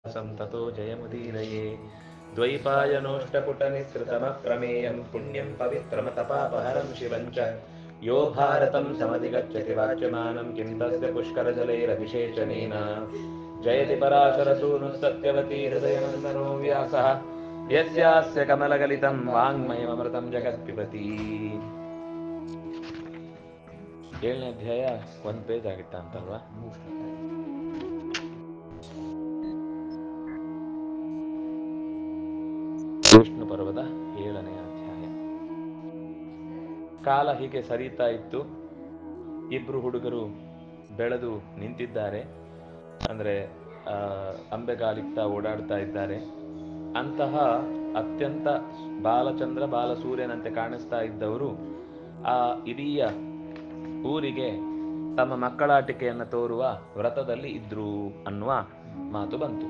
सं ततो जयमुदीरये द्वैपायनोष्टपुटनिःसृतमः प्रमेयं पुण्यं पवित्रमतपापहरं शिवं च यो भारतं समधिगच्छति वाच्यमानं किं तस्य पुष्करजलैरभिषेचनेन जयति पराशरसूनुः सत्यवती हृदयनन्दनो व्यासः यस्यास्य कमलगलितं वाङ्मयममृतं ಜಗತ್ಪಿಬತಿ ಏಳನೇ ಅಧ್ಯಾಯ ಒಂದು ಪೇಜ್ ಆಗಿತ್ತ ಅಂತಲ್ವಾ ವಿಷ್ಣು ಪರ್ವದ ಏಳನೇ ಅಧ್ಯಾಯ ಕಾಲ ಹೀಗೆ ಸರಿತಾ ಇತ್ತು ಇಬ್ರು ಹುಡುಗರು ಬೆಳೆದು ನಿಂತಿದ್ದಾರೆ ಅಂದ್ರೆ ಆ, ಅಂಬೆಗಾಲಿಕ್ತಾ ಓಡಾಡ್ತಾ ಇದ್ದಾರೆ ಅಂತಹ ಅತ್ಯಂತ ಬಾಲಚಂದ್ರ ಬಾಲಸೂರ್ಯನಂತೆ ಕಾಣಿಸ್ತಾ ಇದ್ದವರು ಆ ಇಡೀ ಊರಿಗೆ ತಮ್ಮ ಮಕ್ಕಳಾಟಿಕೆಯನ್ನು ತೋರುವ ವ್ರತದಲ್ಲಿ ಇದ್ರು ಅನ್ನುವ ಮಾತು ಬಂತು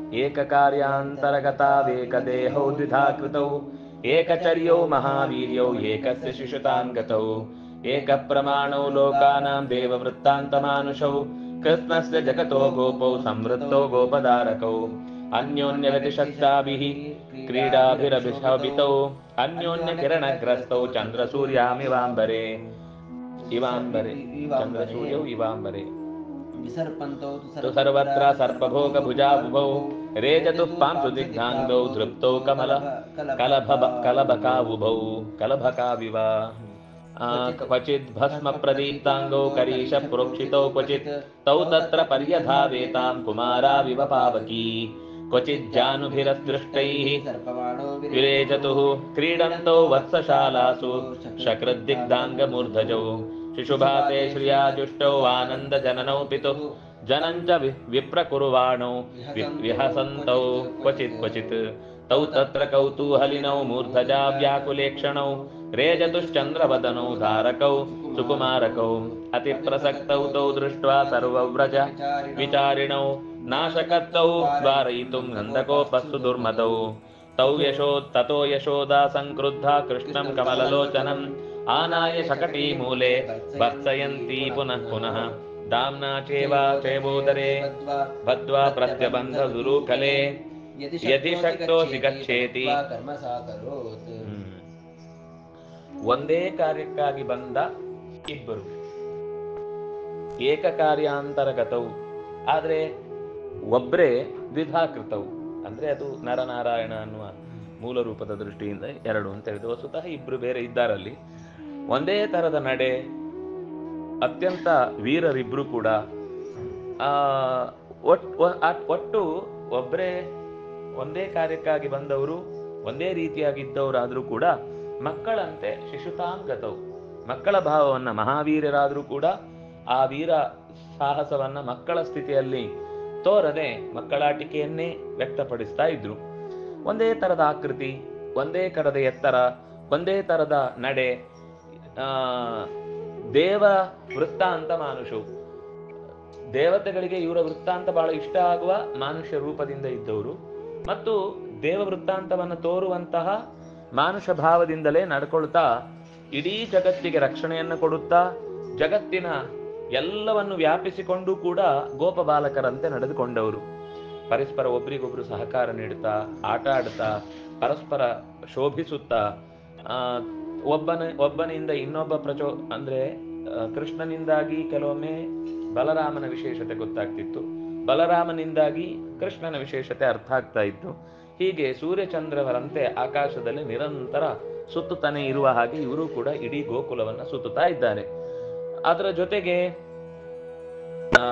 ಏಕಕಾರ್ಯಾಂತರಗತಾವೇಕದೇಹೌ ದ್ವಿಧಾ ಕೃತೌ ಏಕಚರ್ಯೌ ಮಹಾವೀರ್ಯೌ ಏಕಸ್ಯ ಶಿಶುತಾಂಗತೌ ಏಕ ಪ್ರಮಾಣೌ ಲೋಕಾನಾಂ ದೇವವೃತ್ತಾಂತಮಾನುಷೌ ಕೃಷ್ಣಸ್ಯ ಜಗತೋ ಗೋಪೌ ಸಂವೃತ್ತೌ ಗೋಪದಾರಕೌ ಅನ್ಯೋನ್ಯಗತಿಶಕ್ತಾಭಿः ಕ್ರೀಡಾಭಿರಭಿಶೋಭಿತೌ ಅನ್ಯೋನ್ಯ ಕಿರಣಗ್ರಸ್ತೌ ಚಂದ್ರಸೂರ್ಯಾಮಿವಾಂಬರೆ ಇವಾಂಬರೆ ಚಂದ್ರಸೂರ್ಯೌ ಇವಾಂಬರೆ ವಿಸರ್ಪಂತೌ ತು ಸರ್ವತ್ರ ಸರ್ಪಭೋಗಭುಜಾಬುಭೌ ರೇಜತುಃ ಪಾಂಸು ದಿಗ್ಧಾಂಗೌ ಧೃಪ್ತೌ ಕಮಲ ಕಲಭ ಕಲಭಕಾವುಭೌ ಕಲಭಕಾವಿವ ಆ, ಕ್ವಚಿದ್ ಭಸ್ಮ ಪ್ರದೀಪ್ತಾಂಗೌ ಕರೀಶ ಪ್ರೋಕ್ಷಿತೌ ಕ್ವಚಿತ್ ತೌ ತತ್ರ ಪರ್ಯಧಾವೇತಾಂ ಕುಮಾರಾವಿವ ಪಾವಕಿ ಕ್ವಚಿತ್ ಜಾನುಭಿರದೃಷ್ಟೈಃ ಸರ್ಪವಾಣೋ ವಿರೇಜತುಃ ಕ್ರೀಡन्तौ ವತ್ಸಶಾಲಾಸು ಶಕ್ರದಿಗ್ಧಾಂಗಮೂರ್ಧಜೌ ಶಿಶುಭಾತೆ ಶ್ರಿಯಾಜುಷ್ಟೌ ಆನन्दಜನನೌ ಪಿತುಃ ಜನಂಚ ವಿ ವಿಪ್ರಕುರ್ವಾಣೌ ವಿ- ವಿಹಸन्तೌ ಕ್ವಚಿತ್ ಕ್ವಚಿತ್ ತೌ ತತ್ರ ಕೌತೂಹಲಿನೌ ಮೂರ್ಧಜಾ ವ್ಯಾಕುಲೇಕ್ಷಣೌ ರೇಜತುಶ್ಚಂದ್ರವದನೌ ಧಾರಕೌ ಸುಕುಮಾರಕೌ ಅತಿಪ್ರಸಕ್ತೌ ತೌ ದೃಷ್ಟ್ವಾ ಸರ್ವವ್ರಜ ವಿಚಾರಿಣೌ ನಾಶಕತ್ತೌ ದ್ವಾರಯಿತುಂ ನಂದಕೋಪಸ್ಸು ದುರ್ಮತೌ ತೌ ಯಶೋ ತಥೋ ಯಶೋದಾ ಸಂಕ್ರುದ್ಧ ಕೃಷ್ಣಂ ಕಮಲಲೋಚನಂ ಆನಾಯ ಶಕಟೀ ಮೂಲೆ ಭರ್ಸಯಂತೀ ಪುನಃ ಪುನಃ ದಾಮ್ನಾ ಚೇವಾ ಚೇವೋದರೆ ಬದ್ವಾ ಪ್ರತ್ಯಬಂಧ ದುರೂಕಲೆ ಯದಿ ಶಕ್ತೋಸಿ ಗಚ್ಚೇತಿ. ಕರ್ಮ ಸಾಕರೋತ್ ಹ್ಮ್. ಒಂದೇ ಕಾರ್ಯಕ್ಕಾಗಿ ಬಂದ ಇಬ್ಬರು ಏಕ ಕಾರ್ಯಾಂತರಗತವು ಆದ್ರೆ ಒಬ್ರೇ ದ್ವಿಧಾಕೃತವು ಅಂದ್ರೆ ಅದು ನರನಾರಾಯಣ ಅನ್ನುವ ಮೂಲ ರೂಪದ ದೃಷ್ಟಿಯಿಂದ ಎರಡು ಅಂತ ಹೇಳಿದ್ರು ವಸ್ತುತಃ ಇಬ್ರು ಬೇರೆ ಇದ್ದಾರಲ್ಲಿ ಒಂದೇ ತರದ ನಡೆ ಅತ್ಯಂತ ವೀರರಿಬ್ರು ಕೂಡ ಆ ಒಟ್- ಒ- ಆ- ಒಟ್ಟು ಒಬ್ಬರೇ ಒಂದೇ ಕಾರ್ಯಕ್ಕಾಗಿ ಬಂದವರು ಒಂದೇ ರೀತಿಯಾಗಿದ್ದವರಾದರೂ ಕೂಡ ಮಕ್ಕಳಂತೆ ಶಿಶುತಾಂಗತವು ಮಕ್ಕಳ ಭಾವವನ್ನ ಮಹಾವೀರರಾದರೂ ಕೂಡ ಆ ವೀರ ಸಾಹಸವನ್ನ ಮಕ್ಕಳ ಸ್ಥಿತಿಯಲ್ಲಿ ತೋರದೆ ಮಕ್ಕಳಾಟಿಕೆಯನ್ನೇ ವ್ಯಕ್ತಪಡಿಸ್ತಾ ಇದ್ರು ಒಂದೇ ತರದ ಆಕೃತಿ ಒಂದೇ ಕರದ ಎತ್ತರ ಒಂದೇ ತರದ ನಡೆ ಆ ದೇವ ವೃತ್ತಾಂತ ಮಾನುಷವು ದೇವತೆಗಳಿಗೆ ಇವರ ವೃತ್ತಾಂತ ಬಹಳ ಇಷ್ಟ ಆಗುವ ಮಾನುಷ್ಯ ರೂಪದಿಂದ ಇದ್ದವರು ಮತ್ತು ದೇವ ವೃತ್ತಾಂತವನ್ನು ತೋರುವಂತಹ ಮಾನುಷ ಭಾವದಿಂದಲೇ ನಡ್ಕೊಳ್ತಾ ಇಡೀ ಜಗತ್ತಿಗೆ ರಕ್ಷಣೆಯನ್ನು ಕೊಡುತ್ತಾ ಜಗತ್ತಿನ ಎಲ್ಲವನ್ನು ವ್ಯಾಪಿಸಿಕೊಂಡು ಕೂಡ ಗೋಪ ಬಾಲಕರಂತೆ ನಡೆದುಕೊಂಡವರು ಪರಸ್ಪರ ಒಬ್ರಿಗೊಬ್ರು ಸಹಕಾರ ನೀಡುತ್ತಾ ಆಟ ಆಡುತ್ತಾ ಪರಸ್ಪರ ಶೋಭಿಸುತ್ತಾ ಆ, ಒಬ್ಬನ ಒಬ್ಬನಿಂದ ಇನ್ನೊಬ್ಬ ಪ್ರಚೋ ಅಂದ್ರೆ ಆ, ಕೃಷ್ಣನಿಂದಾಗಿ ಕೆಲವೊಮ್ಮೆ ಬಲರಾಮನ ವಿಶೇಷತೆ ಗೊತ್ತಾಗ್ತಿತ್ತು ಬಲರಾಮನಿಂದಾಗಿ ಕೃಷ್ಣನ ವಿಶೇಷತೆ ಅರ್ಥ ಆಗ್ತಾ ಇತ್ತು ಹೀಗೆ ಸೂರ್ಯಚಂದ್ರವರಂತೆ ಆಕಾಶದಲ್ಲಿ ನಿರಂತರ ಸುತ್ತುತ್ತಾನೆ ಇರುವ ಹಾಗೆ ಇವರು ಕೂಡ ಇಡೀ ಗೋಕುಲವನ್ನ ಸುತ್ತುತ್ತಾ ಇದ್ದಾರೆ ಅದರ ಜೊತೆಗೆ ಆ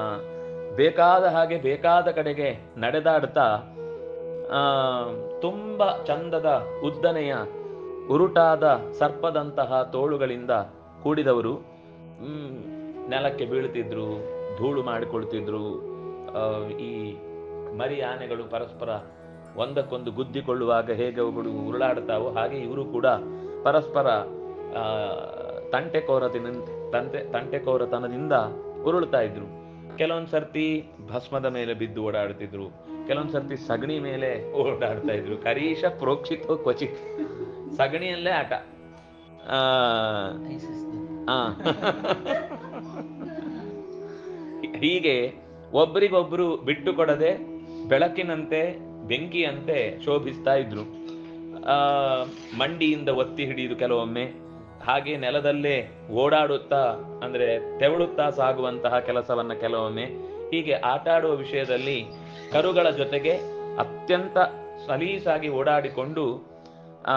ಬೇಕಾದ ಹಾಗೆ ಬೇಕಾದ ಕಡೆಗೆ ನಡೆದಾಡ್ತಾ ಆ ತುಂಬಾ ಚಂದದ ಉದ್ದನೆಯ ಉರುಟಾದ ಸರ್ಪದಂತಹ ತೋಳುಗಳಿಂದ ಕೂಡಿದವರು ಹ್ಮ್, ನೆಲಕ್ಕೆ ಬೀಳ್ತಿದ್ರು ಧೂಳು ಮಾಡಿಕೊಳ್ತಿದ್ರು ಆ, ಈ ಮರಿ ಆನೆಗಳು ಪರಸ್ಪರ ಒಂದಕ್ಕೊಂದು ಗುದ್ದಿಕೊಳ್ಳುವಾಗ ಹೇಗೆ ಅವುಗಳು ಉರುಳಾಡ್ತಾವೋ ಹಾಗೆ ಇವರು ಕೂಡ ಪರಸ್ಪರ ಆ, ತಂಟೆಕೋರತಿನ ತಂಟೆ ತಂಟೆಕೋರತನದಿಂದ ಉರುಳ್ತಾ ಇದ್ರು ಕೆಲವೊಂದ್ ಸರ್ತಿ ಭಸ್ಮದ ಮೇಲೆ ಬಿದ್ದು ಓಡಾಡ್ತಿದ್ರು ಕೆಲವೊಂದ್ ಸರ್ತಿ ಸಗಣಿ ಮೇಲೆ ಓಡಾಡ್ತಾ ಇದ್ರು ಕರೀಶ ಪ್ರೋಕ್ಷಿತೋ ಕ್ವಚಿತ್ ಸಗಣಿಯಲ್ಲೇ ಆಟ ಆ ಆ. ಹೀಗೆ ಒಬ್ರಿಗೊಬ್ರು ಬಿಟ್ಟು ಕೊಡದೆ ಬೆಳಕಿನಂತೆ ಬೆಂಕಿಯಂತೆ ಶೋಭಿಸ್ತಾ ಇದ್ರು ಆ ಮಂಡಿಯಿಂದ ಒತ್ತಿ ಹಿಡಿದು ಕೆಲವೊಮ್ಮೆ ಹಾಗೆ ನೆಲದಲ್ಲೇ ಓಡಾಡುತ್ತಾ ಅಂದ್ರೆ ತೆವಳುತ್ತಾ ಸಾಗುವಂತಹ ಕೆಲಸವನ್ನ ಕೆಲವೊಮ್ಮೆ ಹೀಗೆ ಆಟ ಆಡುವ ವಿಷಯದಲ್ಲಿ ಕರುಗಳ ಜೊತೆಗೆ ಅತ್ಯಂತ ಸಲೀಸಾಗಿ ಓಡಾಡಿಕೊಂಡು ಆ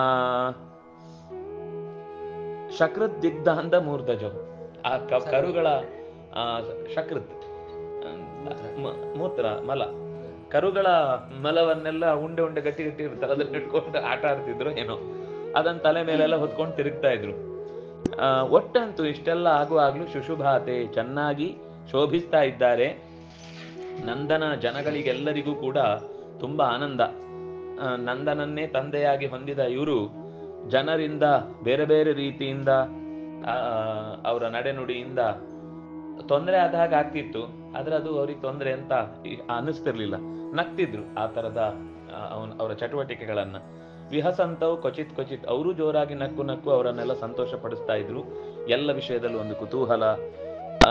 ಶಕೃತ್ ದಿಗ್ಧಾಂತ ಮೂರ್ಧಜಂ ಆ ಕ- ಕರುಗಳ ಆ, ಶಕೃತ್ ಮ- ಮೂತ್ರ ಮಲ ಕರುಗಳ ಮಲವನ್ನೆಲ್ಲ ಉಂಡೆ ಉಂಡೆ ಗಟ್ಟಿ ಗಟ್ಟಿ ಇರ್ತಾರೆ ಅದನ್ನ ಇಟ್ಕೊಂಡು ಆಟ ಆಡ್ತಿದ್ರು ಏನೋ ಅದನ್ನ ತಲೆ ಮೇಲೆಲ್ಲ ಹೊತ್ಕೊಂಡು ತಿರುಗ್ತಾ ಇದ್ರು ಆ, ಒಟ್ಟಂತೂ ಇಷ್ಟೆಲ್ಲ ಆಗುವಾಗ್ಲೂ ಶುಶುಭಾತೆ ಚೆನ್ನಾಗಿ ಶೋಭಿಸ್ತಾ ಇದ್ದಾರೆ ನಂದನ ಜನಗಳಿಗೆಲ್ಲರಿಗೂ ಕೂಡ ತುಂಬಾ ಆನಂದ ಆ, ನಂದನನ್ನೇ ತಂದೆಯಾಗಿ ಹೊಂದಿದ ಇವರು ಜನರಿಂದ ಬೇರೆ ಬೇರೆ ರೀತಿಯಿಂದ ಆ, ಅವರ ನಡೆನುಡಿಯಿಂದ ತೊಂದರೆ ಆದ ಹಾಗೆ ಆಗ್ತಿತ್ತು ಆದ್ರೆ ಅದು ಅವ್ರಿಗೆ ತೊಂದರೆ ಅಂತ ಈ- ಅನ್ನಿಸ್ತಿರ್ಲಿಲ್ಲ ನಗ್ತಿದ್ರು ಆ ತರದ ಆ, ಅವನ್ ಅವರ ಚಟುವಟಿಕೆಗಳನ್ನ ವಿಹಸಂತವು ಕ್ವಚಿತ್ ಕ್ವಚಿತ್ ಅವರು ಜೋರಾಗಿ ನಕ್ಕು ನಕ್ಕು ಅವರನ್ನೆಲ್ಲ ಸಂತೋಷ ಪಡಿಸ್ತಾ ಇದ್ರು ಎಲ್ಲ ವಿಷಯದಲ್ಲೂ ಒಂದು ಕುತೂಹಲ ಆ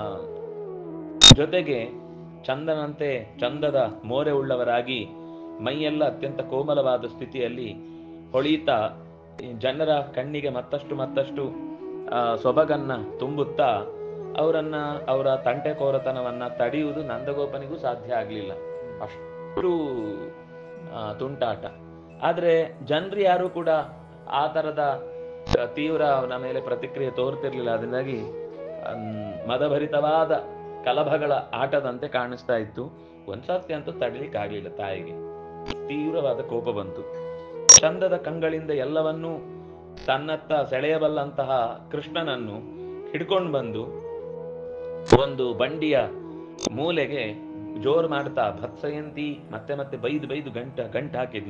ಜೊತೆಗೆ ಚಂದನಂತೆ ಚಂದದ ಮೋರೆ ಉಳ್ಳವರಾಗಿ ಮೈಯೆಲ್ಲ ಅತ್ಯಂತ ಕೋಮಲವಾದ ಸ್ಥಿತಿಯಲ್ಲಿ ಹೊಳಿತಾ ಈ ಜನರ ಕಣ್ಣಿಗೆ ಮತ್ತಷ್ಟು ಮತ್ತಷ್ಟು ಆ, ಸೊಬಗನ್ನ ತುಂಬುತ್ತಾ ಅವರನ್ನ ಅವರ ತಂಟೆಕೋರತನವನ್ನ ತಡೆಯುವುದು ನಂದಗೋಪನಿಗೂ ಸಾಧ್ಯ ಆಗ್ಲಿಲ್ಲ ಅಷ್ಟು ಆ, ತುಂಟಾಟ ಆದ್ರೆ ಜನರು ಯಾರು ಕೂಡ ಆ ತರದ ಆ, ತೀವ್ರ ಅವನ ಮೇಲೆ ಪ್ರತಿಕ್ರಿಯೆ ತೋರ್ತಿರ್ಲಿಲ್ಲ ಅದರಿಂದಾಗಿ ಅಮ್, ಮದಭರಿತವಾದ ಕಲಭಗಳ ಆಟದಂತೆ ಕಾಣಿಸ್ತಾ ಇತ್ತು ಒಂದ್ಸತಿ ಅಂತೂ ತಡಿಲಿಕ್ಕೆ ಆಗ್ಲಿಲ್ಲ ತಾಯಿಗೆ ತೀವ್ರವಾದ ಕೋಪ ಬಂತು ಚಂದದ ಕಂಗಳಿಂದ ಎಲ್ಲವನ್ನೂ ತನ್ನತ್ತ ಸೆಳೆಯಬಲ್ಲಂತಹ ಕೃಷ್ಣನನ್ನು ಹಿಡ್ಕೊಂಡು ಬಂದು ಒಂದು ಬಂಡಿಯ ಮೂಲೆಗೆ ಜೋರ್ ಮಾಡ್ತಾ ಭತ್ಸಯಂತಿ ಮತ್ತೆ ಮತ್ತೆ ಬೈದು ಬೈದು ಗಂಟ ಗಂಟ ಹಾಕಿದ್ಲು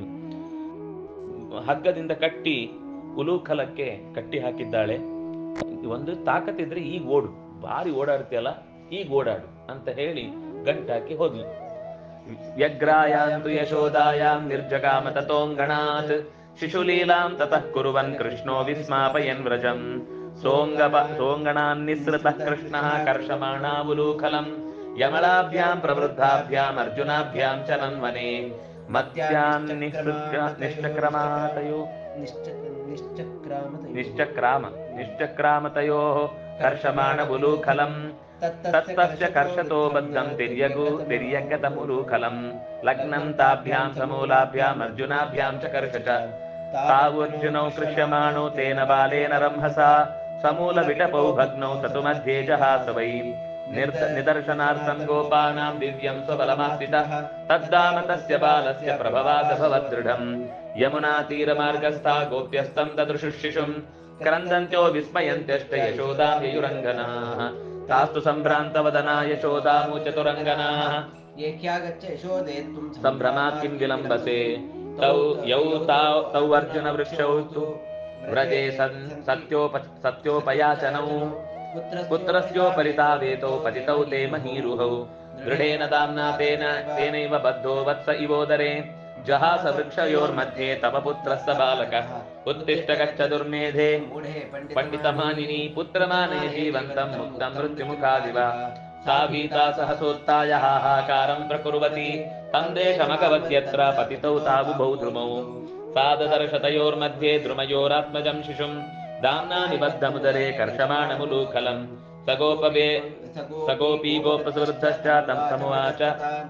ಹಗ್ಗದಿಂದ ಕಟ್ಟಿ ಉಲೂಖಲಕ್ಕೆ ಕಟ್ಟಿ ಹಾಕಿದ್ದಾಳೆ ಒಂದು ತಾಕತ್ತಿದ್ರೆ ಈಗ ಓಡು ಬಾರಿ ಓಡಾಡ್ತೀಯಲ್ಲ ಈಗ ಓಡಾಡು ಅಂತ ಹೇಳಿ ಗಂಟಾಕಿ ಹೋದ್ಲು ವ್ಯಗ್ರಾಯಾಂತು ಯಶೋದಾಯಾಂ ನಿರ್ಜಗಾಮ ತತೋಂಗಣಾತ್ ಶಿಶುಲೀಲಾಂ ತತಃ ಕುರುವನ್ ಕೃಷ್ಣೋ ವಿಸ್ಮಾಪಯನ್ ವ್ರಜಂ ಸೋಂಗಪ ಸೋಂಗಣಾನ್ನಿಸೃತಃ ಕೃಷ್ಣಃ ಕರ್ಷಮಾಣಾವುಲೂಖಲಂ ಯಮಲಾಭ್ಯಾಂ ಪ್ರವೃದ್ಧಾಭ್ಯಾಂ ಅರ್ಜುನಾಭ್ಯಾಂ ಚ ನನ್ವನೆ ಮತ್ಯಾನ್ ನಿಶ್ಚಕ್ರ ನಿಶ್ಚಕ್ರಮಾತಯೋ ನಿಶ್ಚಕ್ರಾಮತಯೋ ನಿಶ್ಚಕ್ರಾಮ ನಿಶ್ಚಕ್ರಾಮತಯೋ ಕರ್ಷಮಾಣವುಲೂಖಲಂ ತತ್ತಸ್ಯ ಕರ್ಷತೋ ಬದ್ಧಂ ತಿರ್ಯಗು ತಿರ್ಯಗತಮುಲೂಖಲಂ ಲಗ್ನಂ ತಾಭ್ಯಾಂ ಸಮೂಲಾಭ್ಯಾಂ ಅರ್ಜುನಾಭ್ಯಾಂ ಚ ಕರ್ಷಚ ತಾವರ್ಜುನೌ ಕೃಷ್ಯಮಾಣೋ ತೇನ ಬಾಲೇನ ರಂಹಸಾ ಸಮೂಲ ವಿಟಪೌ ಭಗ್ನೌ ತತು ಮಧ್ಯೆ ಜಹಾಸ ವೈ ನಿರ್ದ ನಿದರ್ಶನಾರ್ಥಂ ಗೋಪಾನಾಂ ದಿವ್ಯಂ ಸ್ವಬಲಮಾಸ್ತಿತಃ ತದ್ದಾಮ ತಸ್ಯ ಬಾಲಸ್ಯ ಪ್ರಭವಾದಭವದೃಢಂ ಯಮುನಾ ತೀರಮಾರ್ಗಸ್ಥಾ ಗೋಪ್ಯಸ್ತಂ ದದೃಶುಶಿಶುಂ ಕ್ರಂದಂತ್ಯೋ ವಿಸ್ಮಯಂತ್ಯಷ್ಟ ಯಶೋದಾಂ ಯಯುರಂಗನಾಃ ತಾಸ್ತು ಸಂಭ್ರಾಂತವದನಾ ಯಶೋದಾಮು ಚತುರಂಗನಾಃ ಏಕ್ಯಾಗಚ್ಚ ಯಶೋದೆ ತ್ವಂ ಸಂಭ್ರಮಾತ್ ಕಿಂ ವಿಲಂಬಸೆ ತೌ ಯೌ ತಾವ್ ತೌ ಅರ್ಜುನ ವೃಕ್ಷೌ ತು ವ್ರಜೆ ಸನ್ ಸತ್ಯೋಪ ಸತ್ಯೋಪಯಾಚನೌ पुत्रस्योपरितावेतो पतितौ ते महीरुहौ दृढेन दाम्ना तेन तेनैव बद्धो वत्स इवोदरे जहास वृक्षयोर्मध्ये तव पुत्रस्य बालकः उत्तिष्ठ गच्छ दुर्मेधे ಮೂಢೆ पण्डितमानिनी पुत्रमाने जीवन्तं मुक्तं मृत्युमुखादिव सा भीता सहसोत्थाय हाहाकारं प्रकुर्वती तं देशमगवत्यत्र पतितौ तावुभौ द्रुमौ साददर्शतयोर्मध्ये द्रुमयोरात्मजं शिशुं दाम्ना निबद्धमुदरे कर्षमाणमुलूखलम् सगोपवे सगोपी गोपसवृद्धश्च तं समुवाच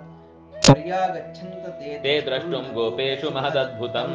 ಪರ್ಯಾಗಚ್ಚಂತ ते द्रष्टुं गोपेषु महदद्भुतम्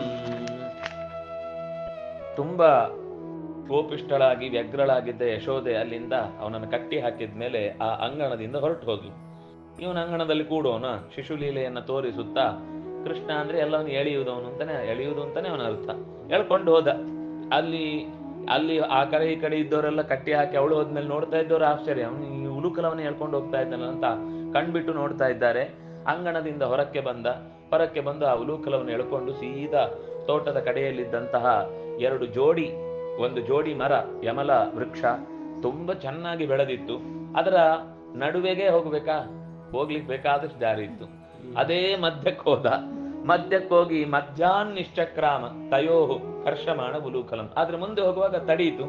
ತುಂಬಾ ಕೋಪಿಷ್ಟಳಾಗಿ ವ್ಯಗ್ರಳಾಗಿದ್ದ ಯಶೋದೆ ಅಲ್ಲಿಂದ ಅವನನ್ನು ಕಟ್ಟಿ ಹಾಕಿದ ಮೇಲೆ ಆ ಅಂಗಣದಿಂದ ಹೊರಟು ಹೋದ್ಲು ಇವನ ಅಂಗಣದಲ್ಲಿ ಕೂಡೋನ ಶಿಶುಲೀಲೆಯನ್ನ ತೋರಿಸುತ್ತಾ ಕೃಷ್ಣ ಅಂದ್ರೆ ಎಲ್ಲವನ್ನು ಎಳೆಯುವುದವನು ಅಂತಾನೆ ಎಳೆಯುವುದು ಅಂತಾನೆ ಅವನ ಅರ್ಥ ಎಳ್ಕೊಂಡು ಹೋದ ಅಲ್ಲಿ ಅಲ್ಲಿ ಆ ಕಡೆ ಈ ಕಡೆ ಇದ್ದವರೆಲ್ಲ ಕಟ್ಟಿ ಹಾಕಿ ಅವಳು ಹೋದ್ಮೇಲೆ ನೋಡ್ತಾ ಇದ್ದವ್ರು ಆಶ್ಚರ್ಯ ಅವನು ಈ ಉಲುಕಲವನ್ನ ಹೇಳ್ಕೊಂಡು ಹೋಗ್ತಾ ಇದ್ದಾನ ಅಂತ ಕಣ್ಬಿಟ್ಟು ನೋಡ್ತಾ ಇದ್ದಾರೆ ಅಂಗಣದಿಂದ ಹೊರಕ್ಕೆ ಬಂದ ಹೊರಕ್ಕೆ ಬಂದು ಆ ಉಲೂಕಲವನ್ನು ಎಳ್ಕೊಂಡು ಸೀದಾ ತೋಟದ ಕಡೆಯಲ್ಲಿದ್ದಂತಹ ಎರಡು ಜೋಡಿ ಒಂದು ಜೋಡಿ ಮರ ಯಮಲ ವೃಕ್ಷ ತುಂಬಾ ಚೆನ್ನಾಗಿ ಬೆಳೆದಿತ್ತು ಅದರ ನಡುವೆಗೆ ಹೋಗ್ಬೇಕಾ ಹೋಗ್ಲಿಕ್ಕೆ ಬೇಕಾದಷ್ಟು ದಾರಿ ಇತ್ತು ಅದೇ ಮಧ್ಯಕ್ಕೆ ಹೋದ ಮಧ್ಯಕ್ಕೆ ಹೋಗಿ ಮಧ್ಯಾಹ್ನ ನಿಶ್ಚಕ್ರಾಮ ತಯೋಹು ಕರ್ಷಮಾಣ ಉಲೂಕಲಂ ಆದ್ರೆ ಮುಂದೆ ಹೋಗುವಾಗ ತಡೀತು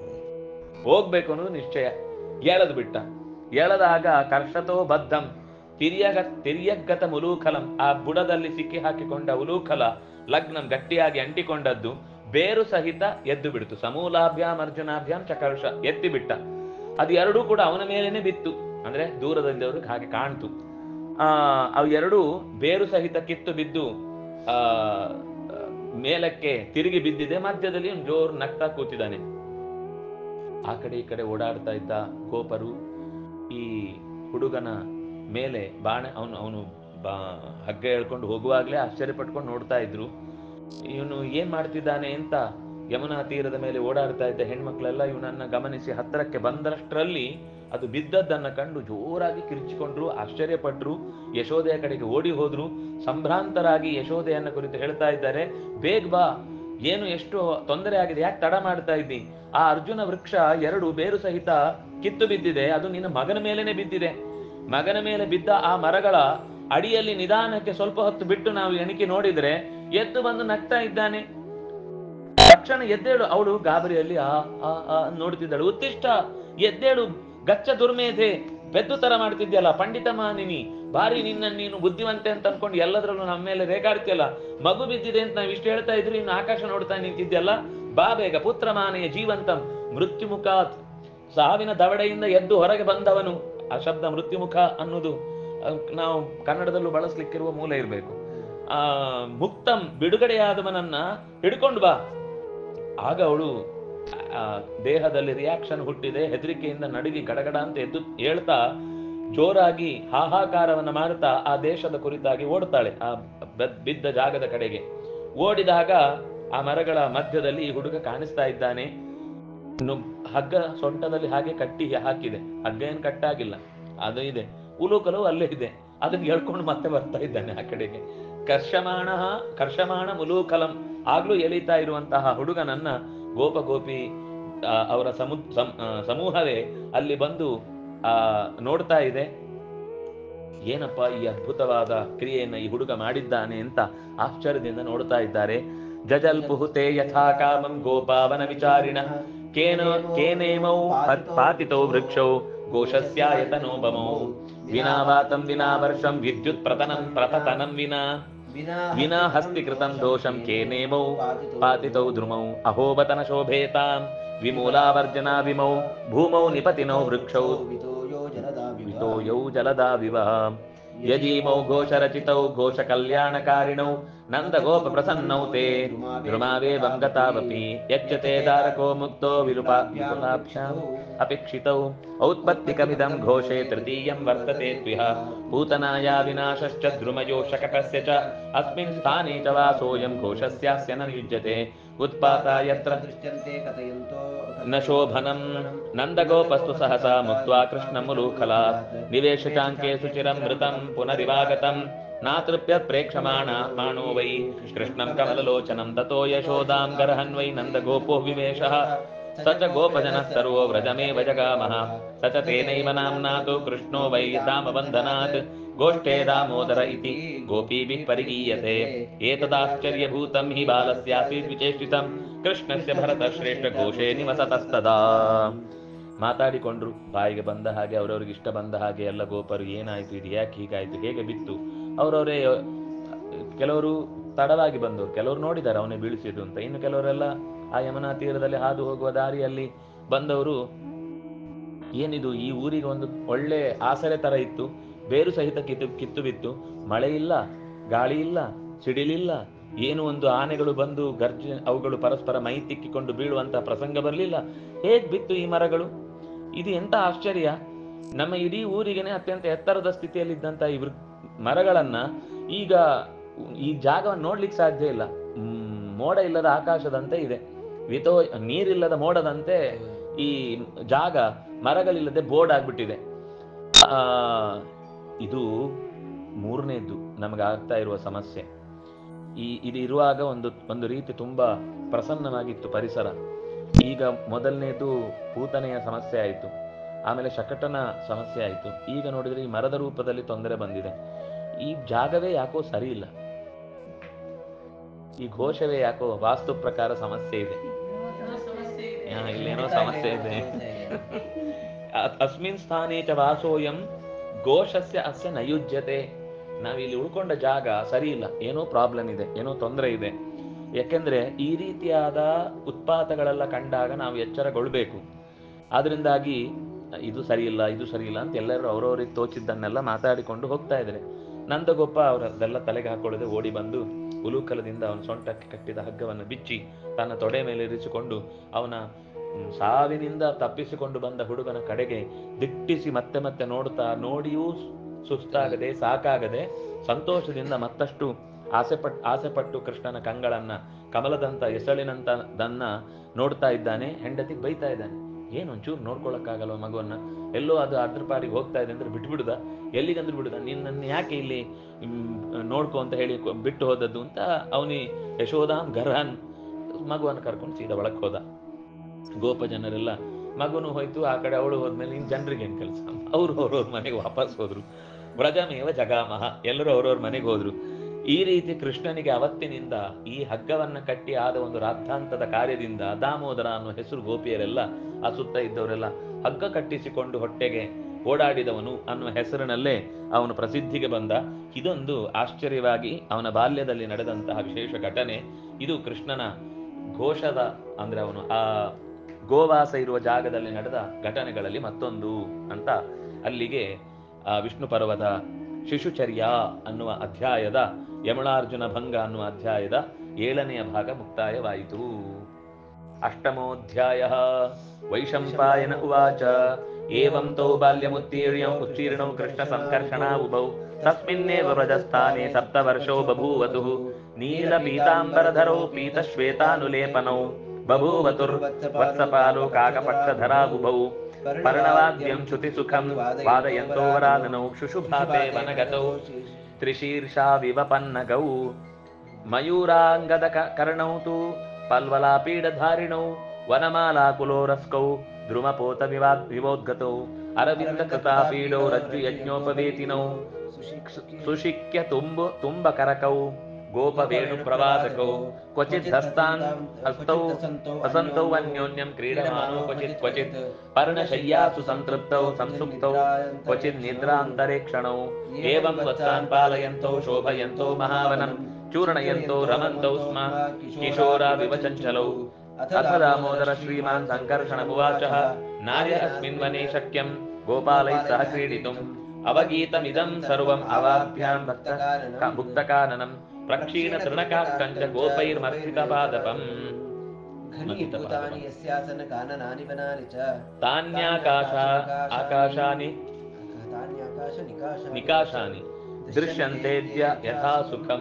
ಹೋಗ್ಬೇಕು ಅನ್ನೋದು ನಿಶ್ಚಯ ಎಳೆದು ಬಿಟ್ಟ ಎಳೆದಾಗ ಕರ್ಷತೋ ಬದ್ಧಂ ತಿರಿಯಗ ತಿರಿಯಗ್ಗತ ಮುಲೂಕಲಂ ಆ ಬುಡದಲ್ಲಿ ಸಿಕ್ಕಿ ಹಾಕಿಕೊಂಡ ಉಲೂಕಲ ಲಗ್ನಂ ಗಟ್ಟಿಯಾಗಿ ಅಂಟಿಕೊಂಡದ್ದು ಬೇರು ಸಹಿತ ಎದ್ದು ಬಿಡ್ತು ಸಮೂಲಾಭ್ಯಾಂ ಅರ್ಜುನಾಭ್ಯಾಂ ಚಕರ್ಷ ಎತ್ತಿ ಬಿಟ್ಟ ಅದು ಎರಡೂ ಕೂಡ ಅವನ ಮೇಲೇನೆ ಬಿತ್ತು ಅಂದ್ರೆ ದೂರದಲ್ಲಿದ್ದವ್ರಿಗೆ ಹಾಗೆ ಕಾಣ್ತು ಆ ಅವು ಎರಡೂ ಬೇರು ಸಹಿತ ಕಿತ್ತು ಬಿದ್ದು ಆ ಮೇಲಕ್ಕೆ ತಿರುಗಿ ಬಿದ್ದಿದೆ ಮಧ್ಯದಲ್ಲಿ ಒಂದು ಜೋರು ನಗ್ತಾ ಕೂತಿದ್ದಾನೆ ಆ ಕಡೆ ಈ ಕಡೆ ಓಡಾಡ್ತಾ ಇದ್ದ ಗೋಪರು ಈ ಹುಡುಗನ ಮೇಲೆ ಬಾಣ ಅವನು ಅವನು ಬಾ ಹಗ್ಗ ಹೇಳ್ಕೊಂಡು ಹೋಗುವಾಗ್ಲೇ ಆಶ್ಚರ್ಯ ಪಟ್ಕೊಂಡು ನೋಡ್ತಾ ಇದ್ರು ಇವನು ಏನ್ ಮಾಡ್ತಿದ್ದಾನೆ ಅಂತ ಯಮುನಾ ತೀರದ ಮೇಲೆ ಓಡಾಡ್ತಾ ಇದ್ದ ಹೆಣ್ಮಕ್ಳೆಲ್ಲ ಇವನನ್ನ ಗಮನಿಸಿ ಹತ್ತಿರಕ್ಕೆ ಬಂದಷ್ಟರಲ್ಲಿ ಅದು ಬಿದ್ದದ್ದನ್ನ ಕಂಡು ಜೋರಾಗಿ ಕಿರ್ಚಿಕೊಂಡ್ರು ಆಶ್ಚರ್ಯಪಟ್ರು ಯಶೋದೆಯ ಕಡೆಗೆ ಓಡಿ ಹೋದ್ರು ಸಂಭ್ರಾಂತರಾಗಿ ಯಶೋದೆಯನ್ನ ಕುರಿತು ಹೇಳ್ತಾ ಇದ್ದಾರೆ ಬೇಗ ಬಾ ಏನು ಎಷ್ಟು ತೊಂದರೆ ಆಗಿದೆ ಯಾಕೆ ತಡ ಮಾಡ್ತಾ ಇದ್ದಿ ಆ ಅರ್ಜುನ ವೃಕ್ಷ ಎರಡು ಬೇರು ಸಹಿತ ಕಿತ್ತು ಬಿದ್ದಿದೆ ಅದು ನಿನ್ನ ಮಗನ ಮೇಲೇನೆ ಬಿದ್ದಿದೆ ಮಗನ ಮೇಲೆ ಬಿದ್ದ ಆ ಮರಗಳ ಅಡಿಯಲ್ಲಿ ನಿಧಾನಕ್ಕೆ ಸ್ವಲ್ಪ ಹೊತ್ತು ಬಿಟ್ಟು ನಾವು ಎಣಿಕೆ ನೋಡಿದ್ರೆ ಎದ್ದು ಬಂದು ನಗ್ತಾ ಇದ್ದಾನೆ ತಕ್ಷಣ ಎದ್ದೇಳು ಅವಳು ಗಾಬರಿಯಲ್ಲಿ ಆ ಆ ಆ ನೋಡ್ತಿದ್ದಾಳು ಉತ್ತಿಷ್ಟ ಎದ್ದೇಳು ಗಚ್ಚ ದುರ್ಮೇಧೆ ಬೆದ್ದು ತರ ಮಾಡ್ತಿದ್ಯಲ್ಲ ಪಂಡಿತ ಮಾನಿನಿ ಬಾರಿ ನಿನ್ನ ನೀನು ಬುದ್ಧಿವಂತೆ ಅಂತ ಅನ್ಕೊಂಡು ಎಲ್ಲದ್ರಲ್ಲೂ ನಮ್ಮ ಮೇಲೆ ರೇಗಾಡ್ತಿಯಲ್ಲ ಮಗು ಬಿದ್ದಿದೆ ಅಂತ ನಾವು ಇಷ್ಟು ಹೇಳ್ತಾ ಇದ್ರು ಇನ್ನು ಆಕಾಶ ನೋಡ್ತಾ ನಿಂತಿದ್ಯಲ್ಲ ಬಾ ಬೇಗ ಪುತ್ರ ಮಾನೆಯ ಜೀವಂತಂ ಮೃತ್ಯುಮುಖಾತ್ ಸಾವಿನ ದವಡೆಯಿಂದ ಎದ್ದು ಹೊರಗೆ ಬಂದವನು ಆ ಶಬ್ದ ಮೃತ್ಯುಮುಖ ಅನ್ನೋದು ಅಹ್, ನಾವು ಕನ್ನಡದಲ್ಲೂ ಬಳಸ್ಲಿಕ್ಕಿರುವ ಮೂಲ ಇರಬೇಕು ಆ ಮುಕ್ತಂ ಬಿಡುಗಡೆಯಾದವನನ್ನ ಹಿಡ್ಕೊಂಡು ಬಾ ಆಗ ಅವಳು ಆ, ದೇಹದಲ್ಲಿ ರಿಯಾಕ್ಷನ್ ಹುಟ್ಟಿದೆ ಹೆದರಿಕೆಯಿಂದ ನಡುಗಿ ಗಡಗಡ ಅಂತ ಎದ್ದು ಹೇಳ್ತಾ ಜೋರಾಗಿ ಹಾಹಾಕಾರವನ್ನ ಮಾಡ್ತಾ ಆ ದೇಶದ ಕುರಿತಾಗಿ ಓಡ್ತಾಳೆ ಆ ಬದ್- ಬಿದ್ದ ಜಾಗದ ಕಡೆಗೆ ಓಡಿದಾಗ ಆ ಮರಗಳ ಮಧ್ಯದಲ್ಲಿ ಈ ಹುಡುಗ ಕಾಣಿಸ್ತಾ ಇದ್ದಾನೆ ಇನ್ನು ಹಗ್ಗ ಸೊಂಟದಲ್ಲಿ ಹಾಗೆ ಕಟ್ಟಿ ಹಾಕಿದೆ ಹಗ್ಗ ಏನ್ ಕಟ್ಟಾಗಿಲ್ಲ ಅದು ಇದೆ ಉಲೂಕಲು ಅಲ್ಲೇ ಇದೆ ಅದನ್ನ ಹೇಳ್ಕೊಂಡು ಮತ್ತೆ ಬರ್ತಾ ಇದ್ದಾನೆ ಆ ಕಡೆಗೆ ಕರ್ಷಮಾಣ ಕರ್ಷಮಾಣ ಮುಲೂಕಲಂ ಆಗ್ಲೂ ಎಳಿತಾ ಇರುವಂತಹ ಹುಡುಗನನ್ನ ಗೋಪ ಗೋಪಿ ಆ, ಅವರ ಸಮು ಸಮ್- ಆ, ಸಮೂಹವೇ ಅಲ್ಲಿ ಬಂದು ಆ ನೋಡ್ತಾ ಇದೆ ಏನಪ್ಪ ಈ ಅದ್ಭುತವಾದ ಕ್ರಿಯೆಯನ್ನ ಈ ಹುಡುಗ ಮಾಡಿದ್ದಾನೆ ಅಂತ ಆಶ್ಚರ್ಯದಿಂದ ನೋಡ್ತಾ ಇದ್ದಾರೆ ಜಜಲ್ಪುಹುತೆ ಯಥಾ ಕಾಮಂ ಗೋಪಾವನ ವಿಚಾರಿಣ ಕೇನ ಕೇನೇಮೌ ಪತ್- ಪಾತಿತೌ ವೃಕ್ಷೌ ಘೋಷಸ್ಯಾಯತನೋ ಬಮೌ ವಿನಾ ವಾತಂ ವಿನಾ ವರ್ಷಂ ವಿದ್ಯುತ್ ಪ್ರತನಂ ಪ್ರತತನಂ ವಿನಾ ವಿನಾ ಹಸ್ತಿಕೃತಂ ದೋಷಂ ಕೇನೇಮೌ ಪಾತಿತೌ ದ್ರುಮೌ ಅಹೋಬತನ ಶೋಭೇತಾಂ ವಿಮೂಲಾವರ್ಜನಾ ವಿಮೌ ಭೂಮೌ ನಿಪತಿನೌ ವೃಕ್ಷೌ ವಿತೋ ಯೌ ಜಲದಾ ವಿವಹ ಯಜೀಮೌ ಘೋಷರಚಿತೌ ಘೋಷ ಕಲ್ಯಾಣಕಾರಿಣೌ ನಂದ ಗೋಪ ಪ್ರಸನ್ನೌ ತೇ ಧ್ರುಮಾವೇವಂ ಗತಾವಪಿ ಯಜ್ಜತೆ ದಾರಕೋ ಮುಕ್ತೋ ವಿಲುಪ ವಿಪುಲಾಭ್ಯಾಂ ಅಪೇಕ್ಷಿತೌ ಔತ್ಪತ್ತಿಕಮಿದಂ ಘೋಷೆ ತೃತೀಯಂ ವರ್ತತೆ ತ್ವಿಹ पूतनाया विनाशश्च ध्रुमयो शकटस्य च अस्मिन् स्थाने च वासोऽयं घोषस्यास्य न युज्यते उत्पाता यत्र न शोभनं नन्दगोपस्तु सहसा मुक्त्वा कृष्णमुलूखलात् निवेश चाङ्के सुचिरं मृतं पुनरिवागतं नातृप्य प्रेक्षमाणा माणो वै कृष्णं कमललोचनं ततो यशोदां गर्हन् वै नन्दगोपो विवेशः स च गोपजनः सर्वो व्रजमेव जगामः स च तेनैव नाम्ना तु कृष्णो वै दामबन्धनात् गोष्ठे दामोदर इति गोपीभिः परिगीयते एतदाश्चर्यभूतं हि बालस्यापि विचेष्टितं ಕೃಷ್ಣಸ್ಯ ಭರತ ಶ್ರೇಷ್ಠ ಘೋಷೇ ನಿವಸತಸ್ತದಾ ಮಾತಾಡಿಕೊಂಡ್ರು ಬಾಯಿಗೆ ಬಂದ ಹಾಗೆ ಅವರವ್ರಿಗೆ ಇಷ್ಟ ಬಂದ ಹಾಗೆ ಎಲ್ಲ ಗೋಪರು ಏನಾಯ್ತು ಇದು ಯಾಕೆ ಹೀಗಾಯ್ತು ಹೇಗೆ ಬಿತ್ತು ಅವರವರೇ ಕೆಲವರು ತಡವಾಗಿ ಬಂದವರು ಕೆಲವರು ನೋಡಿದ್ದಾರೆ ಅವನೇ ಬೀಳಿಸಿದ್ದು ಅಂತ ಇನ್ನು ಕೆಲವರೆಲ್ಲ ಆ ಯಮುನಾ ತೀರದಲ್ಲಿ ಹಾದು ಹೋಗುವ ದಾರಿಯಲ್ಲಿ ಬಂದವರು ಏನಿದು ಈ ಊರಿಗೆ ಒಂದು ಒಳ್ಳೆ ಆಸರೆ ತರ ಇತ್ತು ಬೇರು ಸಹಿತ ಕಿತ್ತು ಕಿತ್ತು ಬಿತ್ತು ಮಳೆ ಇಲ್ಲ ಗಾಳಿ ಇಲ್ಲ ಸಿಡಿಲಿಲ್ಲ ಏನು ಒಂದು ಆನೆಗಳು ಬಂದು ಗರ್ಜೆ ಅವುಗಳು ಪರಸ್ಪರ ಮೈ ತಿಕ್ಕಿಕೊಂಡು ಬೀಳುವಂತ ಪ್ರಸಂಗ ಬರಲಿಲ್ಲ ಹೇಗ್ ಬಿತ್ತು ಈ ಮರಗಳು ಇದು ಎಂತ ಆಶ್ಚರ್ಯ ನಮ್ಮ ಇಡೀ ಊರಿಗೆನೆ ಅತ್ಯಂತ ಎತ್ತರದ ಸ್ಥಿತಿಯಲ್ಲಿದ್ದಂತ ಈ ವೃ ಮರಗಳನ್ನ ಈಗ ಈ ಜಾಗವನ್ನು ನೋಡ್ಲಿಕ್ಕೆ ಸಾಧ್ಯ ಇಲ್ಲ ಮ್, ಮೋಡ ಇಲ್ಲದ ಆಕಾಶದಂತೆ ಇದೆ ವಿತೋ ನೀರಿಲ್ಲದ ಮೋಡದಂತೆ ಈ ಜಾಗ ಮರಗಳಿಲ್ಲದೆ ಬೋರ್ಡ್ ಆಗ್ಬಿಟ್ಟಿದೆ ಆ ಇದು ಮೂರನೇದ್ದು ನಮಗೆ ಆಗ್ತಾ ಇರುವ ಸಮಸ್ಯೆ ಈ ಇದು ಇರುವಾಗ ಒಂದು ಒಂದು ರೀತಿ ತುಂಬಾ ಪ್ರಸನ್ನವಾಗಿತ್ತು ಪರಿಸರ ಈಗ ಮೊದಲನೇದು ಪೂತನೆಯ ಸಮಸ್ಯೆ ಆಯಿತು ಆಮೇಲೆ ಶಕಟನ ಸಮಸ್ಯೆ ಆಯಿತು ಈಗ ನೋಡಿದ್ರೆ ಈ ಮರದ ರೂಪದಲ್ಲಿ ತೊಂದರೆ ಬಂದಿದೆ ಈ ಜಾಗವೇ ಯಾಕೋ ಸರಿ ಇಲ್ಲ ಈ ಘೋಷವೇ ಯಾಕೋ ವಾಸ್ತು ಪ್ರಕಾರ ಸಮಸ್ಯೆ ಇದೆ ಹಾ, ಇಲ್ಲೇನೋ ಸಮಸ್ಯೆ ಇದೆ ಅ- ಅಸ್ಮಿನ್ ಸ್ಥಾನೇ ಚ ವಾಸೋಯಂ ಘೋಷಸ್ಯ ಅಸ್ಯ ನಯುಜ್ಯತೆ ನಾವಿಲ್ಲಿ ಉಳ್ಕೊಂಡ ಜಾಗ ಸರಿ ಇಲ್ಲ ಏನೋ ಪ್ರಾಬ್ಲಮ್ ಇದೆ ಏನೋ ತೊಂದರೆ ಇದೆ ಯಾಕೆಂದ್ರೆ ಈ ರೀತಿಯಾದ ಉತ್ಪಾತಗಳೆಲ್ಲ ಕಂಡಾಗ ನಾವು ಎಚ್ಚರಗೊಳ್ಬೇಕು ಆದ್ರಿಂದಾಗಿ ಇದು ಸರಿ ಇಲ್ಲ ಇದು ಸರಿ ಇಲ್ಲ ಅಂತ ಎಲ್ಲರೂ ಅವ್ರವ್ರಿಗೆ ತೋಚಿದ್ದನ್ನೆಲ್ಲ ಮಾತಾಡಿಕೊಂಡು ಹೋಗ್ತಾ ಇದ್ದಾರೆ ನಂದಗೊಬ್ಬ ಅವರದೆಲ್ಲ ತಲೆಗೆ ಹಾಕೊಳ್ಳದೆ ಓಡಿ ಬಂದು ಉಲೂಕಲದಿಂದ ಅವನ ಸೊಂಟಕ್ಕೆ ಕಟ್ಟಿದ ಹಗ್ಗವನ್ನು ಬಿಚ್ಚಿ ತನ್ನ ತೊಡೆ ಮೇಲೆ ಇರಿಸಿಕೊಂಡು ಅವನ ಹ್ಮ್, ಸಾವಿನಿಂದ ತಪ್ಪಿಸಿಕೊಂಡು ಬಂದ ಹುಡುಗನ ಕಡೆಗೆ ದಿಟ್ಟಿಸಿ ಮತ್ತೆ ಮತ್ತೆ ನೋಡ್ತಾ ನೋಡಿಯೂ ಸುಸ್ತಾಗದೆ ಸಾಕಾಗದೆ ಸಂತೋಷದಿಂದ ಮತ್ತಷ್ಟು ಆಸೆಪಟ್ ಆಸೆಪಟ್ಟು ಕೃಷ್ಣನ ಕಂಗಳನ್ನ ಕಮಲದಂತ ಎಸಳಿನಂತ ದನ್ನ ನೋಡ್ತಾ ಇದ್ದಾನೆ ಹೆಂಡತಿಗೆ ಬೈತಾ ಇದ್ದಾನೆ ಏನು ಒಂಚೂರು ನೋಡ್ಕೊಳಕ್ಕಾಗಲ್ವ ಮಗುವನ್ನ ಎಲ್ಲೋ ಅದು ಅದ್ರ ಪಾಡಿಗೆ ಹೋಗ್ತಾ ಇದೆ ಅಂದ್ರೆ ಬಿಟ್ಬಿಡುದ ಎಲ್ಲಿಗಂದ್ರೆ ಬಿಡುದ ನಿನ್ನನ್ನು ಯಾಕೆ ಇಲ್ಲಿ ಮ್, ನೋಡ್ಕೊ ಅಂತ ಹೇಳಿ ಕೊ- ಬಿಟ್ಟು ಹೋದದ್ದು ಅಂತ ಅವನಿ ಯಶೋಧಾಮ್ ಗರ್ಹನ್ ಮಗುವನ್ನು ಕರ್ಕೊಂಡು ಸೀದಾ ಒಳಕ್ ಹೋದ ಗೋಪ ಜನರೆಲ್ಲ ಮಗುನು ಹೋಯ್ತು ಆ ಕಡೆ ಅವಳು ಹೋದ್ಮೇಲೆ ಇನ್ ಜನರಿಗೆ ಏನ್ ಕೆಲಸ ಅವ್ರು ಅವ್ರವ್ರ ಮನೆಗೆ ವಾಪಸ್ ಹೋದ್ರು ವ್ರಜಮೇವ ಜಗಾಮಹ ಎಲ್ಲರೂ ಅವ್ರವ್ರ ಮನೆಗೆ ಹೋದ್ರು ಈ ರೀತಿ ಕೃಷ್ಣನಿಗೆ ಅವತ್ತಿನಿಂದ ಈ ಹಗ್ಗವನ್ನ ಕಟ್ಟಿ ಆದ ಒಂದು ರಾದ್ಧಾಂತದ ಕಾರ್ಯದಿಂದ ದಾಮೋದರ ಅನ್ನೋ ಹೆಸರು ಗೋಪಿಯರೆಲ್ಲ ಆ ಸುತ್ತ ಇದ್ದವರೆಲ್ಲ ಹಗ್ಗ ಕಟ್ಟಿಸಿಕೊಂಡು ಹೊಟ್ಟೆಗೆ ಓಡಾಡಿದವನು ಅನ್ನುವ ಹೆಸರಿನಲ್ಲೇ ಅವನು ಪ್ರಸಿದ್ಧಿಗೆ ಬಂದ ಇದೊಂದು ಆಶ್ಚರ್ಯವಾಗಿ ಅವನ ಬಾಲ್ಯದಲ್ಲಿ ನಡೆದಂತಹ ವಿಶೇಷ ಘಟನೆ ಇದು ಕೃಷ್ಣನ ಘೋಷದ ಅಂದ್ರೆ ಅವನು ಆ ಗೋವಾಸ ಇರುವ ಜಾಗದಲ್ಲಿ ನಡೆದ ಘಟನೆಗಳಲ್ಲಿ ಮತ್ತೊಂದು ಅಂತ ಅಲ್ಲಿಗೆ ಆ ವಿಷ್ಣು ಪರ್ವದ ಶಿಶುಚರ್ಯ ಅನ್ನುವ ಅಧ್ಯಾಯದ ಯಮುಣಾರ್ಜುನ ಭಂಗ ಅನ್ನುವ ಅಧ್ಯಾಯದ ಏಳನೆಯ ಭಾಗ ಮುಕ್ತಾಯವಾಯಿತು ಅಷ್ಟಮೋಧ್ಯಾಯ ವೈಶಂಪಾಯನ ಉವಾಚ ಏವಂ ತೌ ಬಾಲ್ಯಮುತ್ತೀರ್ಣೌ ಉತ್ತೀರ್ಣೌ ಕೃಷ್ಣ ಸಂಕರ್ಷಣಾ ಉಭೌ ತಸ್ಮಿನ್ನೇವ ವ್ರಜಸ್ಥಾನೆ ಸಪ್ತವರ್ಷೋ ಬಭೂವತುಃ ನೀಲ ಪೀತಾಂಬರಧರೌ ಪೀತಶ್ವೇತಾನುಲೇಪನೌ ಬಭೂವತುರ್ ವತ್ಸಪಾಲೋ ಕಾಕಪಕ್ಷಧರಾ ಉಭೌ ಪರ್ಣವಾದ್ಯಂ ಚ್ಯುತಿ ಸುಖಂ ವಾದಯಂತೋ ವರಾನನೌ ಶುಶುಭಾಪೆ ವನಗತೌ ತ್ರಿಶೀರ್ಷಾ ವಿವಪನ್ನಗೌ ಮಯೂರಾಂಗದ ಕ- ಕರ್ಣೌ ತು ಪಲ್ವಲಾಪೀಡಧಾರಿಣೌ ವನಮಾಲಾಕುಲೋರಸ್ಕೌ ಧ್ರುಮಪೋತ ವಿವಾ ವಿವೋದ್ಗತೌ ಅರವಿಂದ ಕೃತಾಪೀಡೌ ರಜ್ಜು ಯಜ್ಞೋಪವೇತಿನೌ ಸುಶಿಕ್ಯ ತುಂಬು ತುಂಬ ಕರಕೌ ಗೋಪ ವೇಣು ಪ್ರವಾದಕೌ ಕ್ವಚಿತ್ ಹಸ್ತಾನ್ ಹಸ್ತೌ ವಸಂತೌ ಅನ್ಯೋನ್ಯಂ ಕ್ರೀಡಮಾನೋ ಕ್ವಚಿತ್ ಕ್ವಚಿತ್ ಪರ್ಣಶಯ್ಯಾಸು ಸಂತೃಪ್ತೌ ಸಂಸುಪ್ತೌ ಕ್ವಚಿತ್ ನಿದ್ರಾಂತರೇಕ್ಷಣೌ ಏವಂ ವತ್ಸಾನ್ ಪಾಲಯಂತೌ ಶೋಭಯಂತೋ ಮಹಾವನಂ ಚೂರ್ಣಯಂತೋ ರಮಂತೌ ಸ್ಮ ಕಿಶೋರಾ ವಿವಚಂಚಲೌ ಅಥ ದಾಮೋದರ ಶ್ರೀಮಾನ್ ಸಂಕರ್ಷಣಮುವಾಚ ನಾರ್ಯ ಅಸ್ಮಿನ್ ವನೆ ಶಕ್ಯಂ ಗೋಪಾಲೈಃ ಸಹ ಕ್ರೀಡಿತುಂ ಅವಗೀತಮಿದಂ ಸರ್ವಂ ಅವಾಭ್ಯಾಂ ಭಕ್ತ ಕ- ಭುಕ್ತಕಾನನಂ ಪ್ರಕ್ಷೀಣ ತೃಣಕಾಕ್ಕಂಚ ಗೋಪೈರ್ಮರ್ಸಿತಪಾದಪಂ ಘನೀಭೂತಾನಿ ಯಸ್ಯಾಸನ ಕಾನನಾನಿ ವನಾನಿ ಚ ತಾನ್ಯಾಕಾಶ ಆಕಾಶಾನಿ ತಾನ್ಯಾಕಾಶ ನಿಕಾಶ ನಿಕಾಶಾನಿ ದೃಶ್ಯಂತೇದ್ಯ ಯಥಾ ಸುಖಂ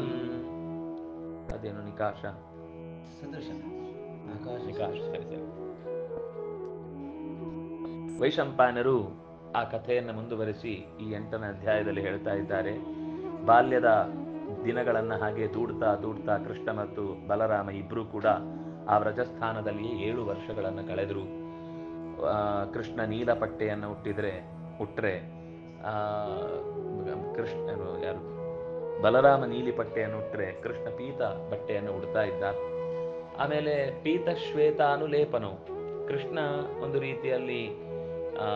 ಅದೇನು ನಿಕಾಶ ಸದೃಶ ಆಕಾಶ ನಿಕಾಶ ಸರಿ ಸರಿ ವೈಶಂಪಾಯನರು ಆ ಕಥೆಯನ್ನು ಮುಂದುವರಿಸಿ ಈ ಎಂಟನೇ ಅಧ್ಯಾಯದಲ್ಲಿ ಹೇಳ್ತಾ ಇದ್ದಾರೆ ಬಾಲ್ಯದ ದಿನಗಳನ್ನ ಹಾಗೆ ದೂಡ್ತಾ ದೂಡ್ತಾ ಕೃಷ್ಣ ಮತ್ತು ಬಲರಾಮ ಇಬ್ರು ಕೂಡ ಆ ವ್ರಜಸ್ಥಾನದಲ್ಲಿಯೇ ಏಳು ವರ್ಷಗಳನ್ನು ಕಳೆದರು ಆ, ಕೃಷ್ಣ ನೀಲ ಪಟ್ಟೆಯನ್ನು ಹುಟ್ಟಿದ್ರೆ ಹುಟ್ರೆ ಆ ಕೃಷ್ಣ ಯಾರು ಬಲರಾಮ ನೀಲಿ ಪಟ್ಟೆಯನ್ನು ಹುಟ್ರೆ ಕೃಷ್ಣ ಪೀತ ಬಟ್ಟೆಯನ್ನು ಉಡ್ತಾ ಇದ್ದ ಆಮೇಲೆ ಪೀತ ಶ್ವೇತ ಅನುಲೇಪನವು ಕೃಷ್ಣ ಒಂದು ರೀತಿಯಲ್ಲಿ ಆ